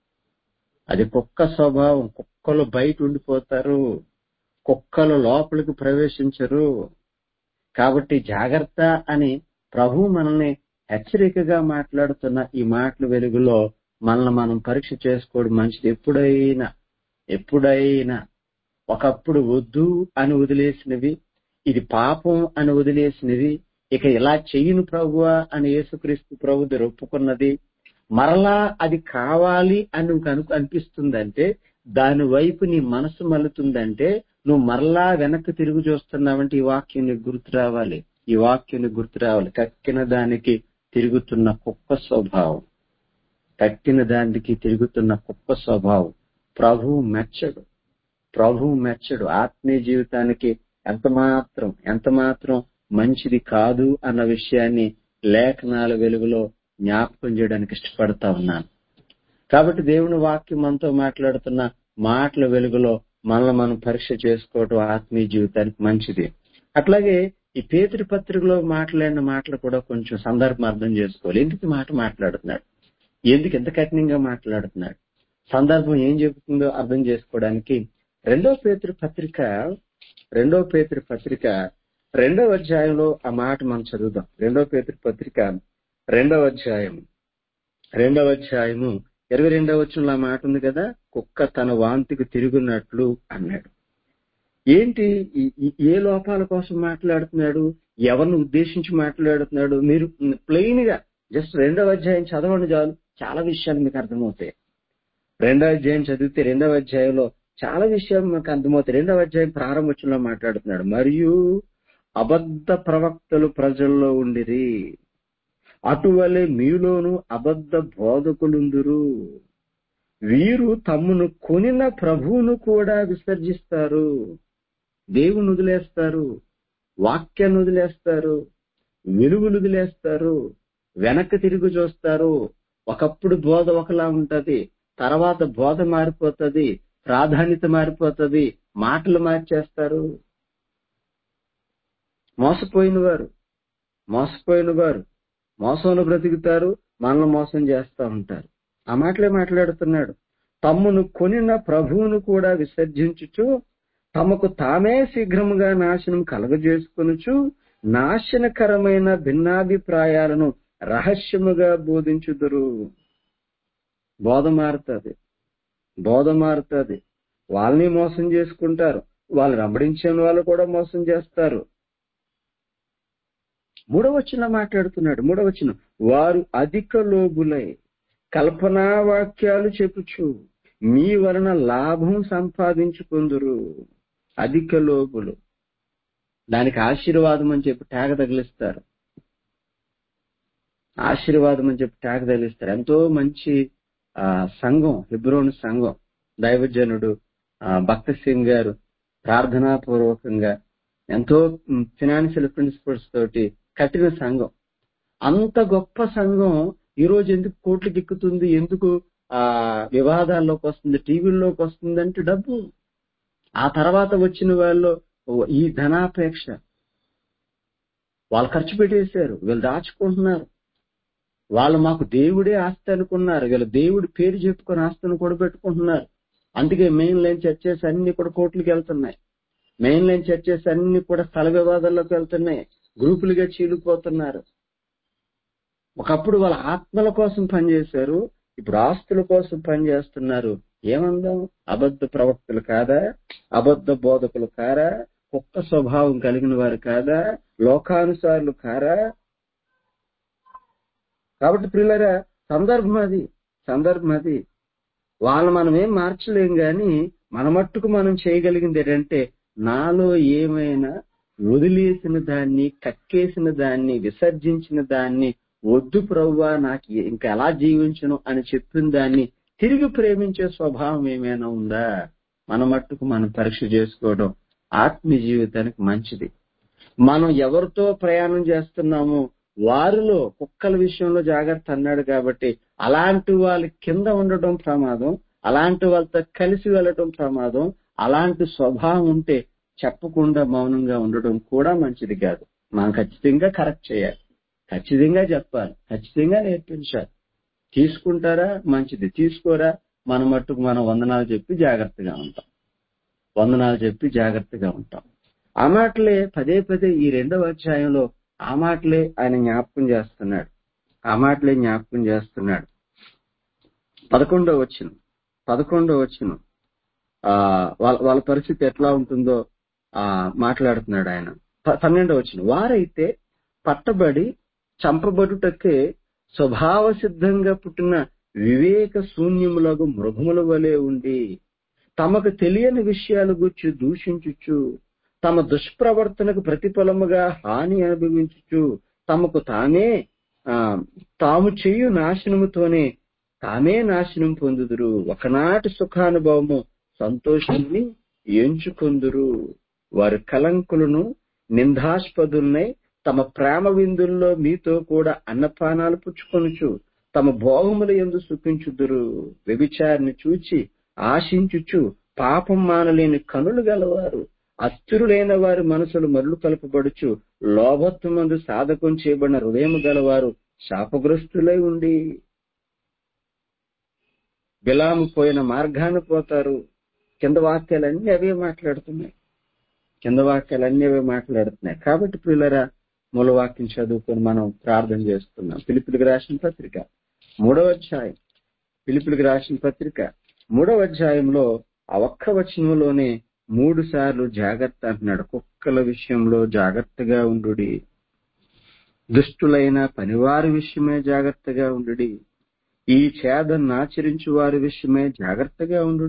అది కుక్క స్వభావం కుక్కలు బయట ఉండిపోతారు కుక్కలు లోపలికి ప్రవేశించరు కాబట్టి జాగ్రత్త అని ప్రభు మనల్ని హెచ్చరికగా మాట్లాడుతున్న ఈ మాటల వెలుగులో మనల్ని మనం పరీక్ష చేసుకోవడం మంచిది ఎప్పుడైనా ఎప్పుడైనా ఒకప్పుడు వద్దు అని వదిలేసినవి ఇది పాపం అని వదిలేసినవి ఇక ఇలా చెయ్యను ప్రభువా అని యేసుక్రీస్తు ప్రభు దగ్గర ఒప్పుకున్నది మరలా అది కావాలి అని నువ్వు కనుక అనిపిస్తుందంటే దాని వైపు నీ మనసు మలుతుందంటే నువ్వు మరలా వెనక్కి తిరిగి చూస్తున్నావంటే ఈ వాక్యం నీకు గుర్తు రావాలి ఈ వాక్యం నీకు గుర్తు రావాలి కక్కిన దానికి తిరుగుతున్న కుక్క స్వభావం కక్కిన దానికి తిరుగుతున్న కుక్క స్వభావం ప్రభు మెచ్చడు ప్రభు మెచ్చడు ఆత్మీయ జీవితానికి ఎంత మాత్రం ఎంత మాత్రం మంచిది కాదు అన్న విషయాన్ని లేఖనాల వెలుగులో జ్ఞాపకం చేయడానికి ఇష్టపడతా ఉన్నాను కాబట్టి దేవుని వాక్యం మనతో మాట్లాడుతున్న మాటల వెలుగులో మనల్ని మనం పరీక్ష చేసుకోవటం ఆత్మీయ జీవితానికి మంచిది అట్లాగే ఈ పేతృ పత్రికలో మాట్లాడిన మాటలు కూడా కొంచెం సందర్భం అర్థం చేసుకోవాలి ఎందుకు ఈ మాట మాట్లాడుతున్నాడు ఎందుకు ఎంత కఠినంగా మాట్లాడుతున్నాడు సందర్భం ఏం చెబుతుందో అర్థం చేసుకోవడానికి రెండో పేతృ పత్రిక రెండో పేతృ పత్రిక రెండవ అధ్యాయంలో ఆ మాట మనం చదువుదాం రెండో పేతృ పత్రిక రెండవ అధ్యాయం రెండవ అధ్యాయము ఇరవై రెండవ వచ్చిన మాట ఉంది కదా కుక్క తన వాంతికి తిరుగున్నట్లు అన్నాడు ఏంటి ఈ- ఈ- ఏ లోపాల కోసం మాట్లాడుతున్నాడు ఎవరిని ఉద్దేశించి మాట్లాడుతున్నాడు మీరు ప్లెయిన్ గా జస్ట్ రెండవ అధ్యాయం చదవండి చాలు చాలా విషయాలు మీకు అర్థమవుతాయి రెండవ అధ్యాయం చదివితే రెండవ అధ్యాయంలో చాలా విషయాలు మనకు అర్థమవుతాయి రెండవ అధ్యాయం ప్రారంభంలో మాట్లాడుతున్నాడు మరియు అబద్ధ ప్రవక్తలు ప్రజల్లో ఉండిరి అటువలే మీలోను అబద్ధ బోధకులుందురు వీరు తమ్మును కొనిన ప్రభువును కూడా విసర్జిస్తారు దేవుని వదిలేస్తారు వాక్యాన్ని వదిలేస్తారు విలువలు వదిలేస్తారు వెనక్కి తిరిగి చూస్తారు ఒకప్పుడు బోధ ఒకలా ఉంటది తర్వాత బోధ మారిపోతది ప్రాధాన్యత మారిపోతది మాటలు మార్చేస్తారు మోసపోయిన వారు మోసపోయిన వారు మోసంలో బ్రతుకుతారు మనల్ని మోసం చేస్తా ఉంటారు ఆ మాటలే మాట్లాడుతున్నాడు తమ్మును కొనిన ప్రభువును కూడా విసర్జించుచు తమకు తామే శీఘ్రముగా నాశనం కలగజేసుకొనుచు నాశనకరమైన భిన్నాభిప్రాయాలను రహస్యముగా బోధించుదురు బోధ మారుతుంది బోధ మారుతుంది వాళ్ళని మోసం చేసుకుంటారు వాళ్ళు వెంబడించిన వాళ్ళు కూడా మోసం చేస్తారు మూడవచనం మాట్లాడుతున్నాడు మూడవచనం వారు అధిక లోబులై కల్పనా వాక్యాలు చెప్పుచు మీ వలన లాభం సంపాదించుకుందురు అధిక లోబులు దానికి ఆశీర్వాదం అని చెప్పి ట్యాగ తగిలిస్తారు ఆశీర్వాదం అని చెప్పి ట్యాగ తగిలిస్తారు ఎంతో మంచి ఆ సంఘం హిబ్రోన్ సంఘం దైవజనుడు ఆ, భక్త సింగ్ గారు ప్రార్థనాపూర్వకంగా ఎంతో ఫినాన్షియల్ ప్రిన్సిపల్స్ తోటి కట్టిన సంఘం అంత గొప్ప సంఘం ఈ రోజు ఎందుకు కోట్లకి ఎక్కుతుంది ఎందుకు ఆ వివాదాల్లోకి వస్తుంది టీవీల్లోకి వస్తుంది అంటే డబ్బు ఆ తర్వాత వచ్చిన వాళ్ళు ఈ ధనాపేక్ష వాళ్ళు ఖర్చు పెట్టేశారు వీళ్ళు దాచుకుంటున్నారు వాళ్ళు మాకు దేవుడే ఆస్తి అనుకున్నారు వీళ్ళ దేవుడి పేరు చెప్పుకొని ఆస్తిని కూడా పెట్టుకుంటున్నారు అందుకే మెయిన్ లైన్ చర్చెస్ అన్ని కూడా కోర్టులకు వెళ్తున్నాయి మెయిన్ లైన్ చర్చెస్ అన్ని కూడా స్థల వివాదాల్లోకి వెళ్తున్నాయి గ్రూపులుగా చీలిపోతున్నారు ఒకప్పుడు వాళ్ళ ఆత్మల కోసం పనిచేశారు ఇప్పుడు ఆస్తుల కోసం పనిచేస్తున్నారు ఏమందాం అబద్ధ ప్రవక్తలు కాదా అబద్ధ బోధకులు కారా కుక్క స్వభావం కలిగిన వారు కాదా లోకానుసారులు కారా కాబట్టి పిల్లరా సందర్భం అది సందర్భం అది వాళ్ళు మనం ఏం మార్చలేం గాని మన మట్టుకు మనం చేయగలిగింది ఏంటంటే నాలో ఏమైనా వదిలేసిన దాన్ని కక్కేసిన దాన్ని విసర్జించిన దాన్ని వద్దు ప్రవ్వా నాకు ఇంకా ఎలా జీవించను అని చెప్పిన దాన్ని తిరిగి ప్రేమించే స్వభావం ఏమైనా ఉందా మన మట్టుకు మనం పరీక్ష చేసుకోవడం ఆత్మీయ జీవితానికి మంచిది మనం ఎవరితో ప్రయాణం చేస్తున్నామో వారిలో కుక్కల విషయంలో జాగ్రత్త అన్నాడు కాబట్టి అలాంటి వాళ్ళ కింద ఉండటం ప్రమాదం అలాంటి వాళ్ళతో కలిసి వెళ్ళటం ప్రమాదం అలాంటి స్వభావం ఉంటే చెప్పకుండా మౌనంగా ఉండడం కూడా మంచిది కాదు మనం ఖచ్చితంగా కరెక్ట్ చేయాలి ఖచ్చితంగా చెప్పాలి ఖచ్చితంగా నేర్పించాలి తీసుకుంటారా మంచిది తీసుకోరా మన మట్టుకు మనం వందనాలు చెప్పి జాగ్రత్తగా ఉంటాం వందనాలు చెప్పి జాగ్రత్తగా ఉంటాం ఆ మాటలే పదే పదే ఈ రెండవ అధ్యాయంలో ఆ మాటలే ఆయన జ్ఞాపకం చేస్తున్నాడు ఆ మాటలే జ్ఞాపకం చేస్తున్నాడు పదకొండో వచ్చిన పదకొండో వచ్చిన ఆ వాళ్ళ వాళ్ళ పరిస్థితి ఎట్లా ఉంటుందో ఆ మాట్లాడుతున్నాడు ఆయన ప- పన్నెండో వచ్చిన వారైతే పట్టబడి చంపబడుటకే స్వభావ సిద్ధంగా పుట్టిన వివేక శూన్యములకు మృగముల వలె ఉండి తమకు తెలియని విషయాల గురించి దూషించుచు తమ దుష్ప్రవర్తనకు ప్రతిఫలముగా హాని అనుభవించుచు తమకు తామే ఆ తాము చేయు నాశనముతోనే తామే నాశనం పొందుదురు ఒకనాటి సుఖానుభవము సంతోషాన్ని ఎంచుకొందురు వారి కలంకులను నిందాస్పదుల్నై తమ ప్రేమ విందుల్లో మీతో కూడా అన్నపానాలు పుచ్చుకొనుచు తమ భోగముల ఎందు సుఖించుదురు వ్యభిచారిని చూచి ఆశించుచు పాపం మానలేని కనులు గలవారు అస్థిరులైన వారి మనసులు మరులు కలపబడుచు లోభత్వమందు సాధకం చేయబడిన హృదయం గలవారు శాపగ్రస్తులై ఉండి బిలాము పోయిన మార్గాన పోతారు కింద వాక్యాలన్నీ అవే మాట్లాడుతున్నాయి కింద వాక్యాలన్నీ అవే మాట్లాడుతున్నాయి కాబట్టి పిల్లరా మూలవాక్యం చదువుకొని మనం ప్రార్థన చేస్తున్నాం పిలుపులకు రాసిన పత్రిక మూడవ అధ్యాయం పిలుపులకు రాసిన పత్రిక మూడవ అధ్యాయంలో ఆ ఒక్క వచనంలోనే మూడు సార్లు జాగ్రత్త అంటున్నాడు కుక్కల విషయంలో జాగ్రత్తగా ఉండు దుష్టులైన పనివారి విషయమే జాగ్రత్తగా ఉండు ఈ చేదను ఆచరించు వారి విషయమే జాగ్రత్తగా ఉండు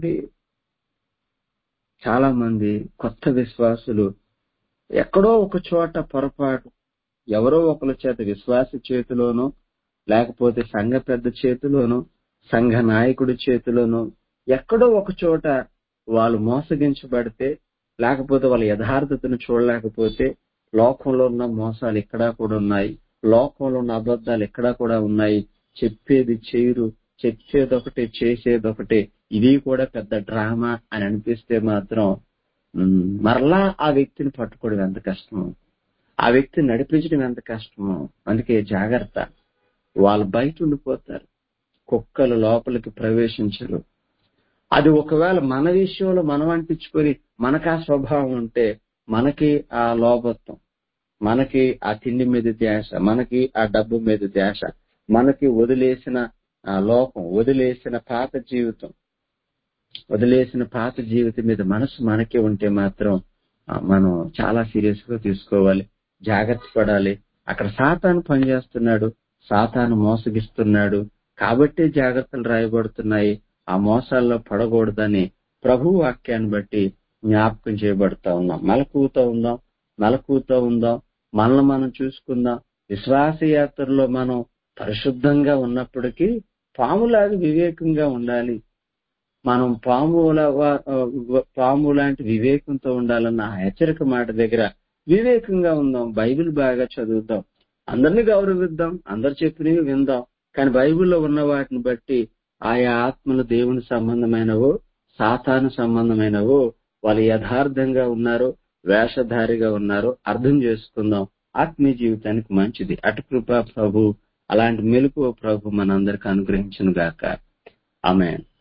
చాలా మంది కొత్త విశ్వాసులు ఎక్కడో ఒక చోట పొరపాటు ఎవరో ఒకరి చేత విశ్వాస చేతిలోనో లేకపోతే సంఘ పెద్ద చేతిలోనో సంఘ నాయకుడి చేతిలోనో ఎక్కడో ఒక చోట వాళ్ళు మోసగించబడితే లేకపోతే వాళ్ళ యథార్థతను చూడలేకపోతే లోకంలో ఉన్న మోసాలు ఎక్కడా కూడా ఉన్నాయి లోకంలో ఉన్న అబద్ధాలు ఎక్కడా కూడా ఉన్నాయి చెప్పేది చేయరు చెప్పేది ఒకటే చేసేది ఒకటే ఇది కూడా పెద్ద డ్రామా అని అనిపిస్తే మాత్రం ఉమ్, మరలా ఆ వ్యక్తిని పట్టుకోవడం ఎంత కష్టమో ఆ వ్యక్తిని నడిపించడం ఎంత కష్టమో అందుకే జాగ్రత్త వాళ్ళు బయట ఉండిపోతారు కుక్కలు లోపలికి ప్రవేశించరు అది ఒకవేళ మన విషయంలో మనం అంటించుకొని మనకు ఆ స్వభావం ఉంటే మనకి ఆ లోపత్వం మనకి ఆ తిండి మీద ధ్యాస మనకి ఆ డబ్బు మీద ధ్యాస మనకి వదిలేసిన ఆ లోకం వదిలేసిన పాత జీవితం వదిలేసిన పాత జీవితం మీద మనసు మనకే ఉంటే మాత్రం ఆ, మనం చాలా సీరియస్ గా తీసుకోవాలి జాగ్రత్త పడాలి అక్కడ సాతాను పనిచేస్తున్నాడు సాతాను మోసగిస్తున్నాడు కాబట్టే జాగ్రత్తలు రాయబడుతున్నాయి ఆ మోసాల్లో పడకూడదని ప్రభు వాక్యాన్ని బట్టి జ్ఞాపకం చేయబడతా ఉన్నాం మెలకువతో ఉందాం మెలకువతో ఉందాం మనల్ని మనం చూసుకుందాం విశ్వాస యాత్రలో మనం పరిశుద్ధంగా ఉన్నప్పటికీ పాములాగా వివేకంగా ఉండాలి మనం పాముల పాము లాంటి వివేకంతో ఉండాలన్న ఆ హెచ్చరిక మాట దగ్గర వివేకంగా ఉందాం బైబిల్ బాగా చదువుదాం అందరిని గౌరవిద్దాం అందరు చెప్పినవి విందాం కానీ బైబిల్లో ఉన్న వాటిని బట్టి ఆయా ఆత్మలు దేవుని సంబంధమైనవో సాతాను సంబంధమైనవో వాళ్ళు యథార్థంగా ఉన్నారో వేషధారిగా ఉన్నారో అర్థం చేసుకుందాం ఆత్మీయ జీవితానికి మంచిది అటు కృప ప్రభు అలాంటి మెలకువ ప్రభు మనందరికి అనుగ్రహించును గాక ఆమె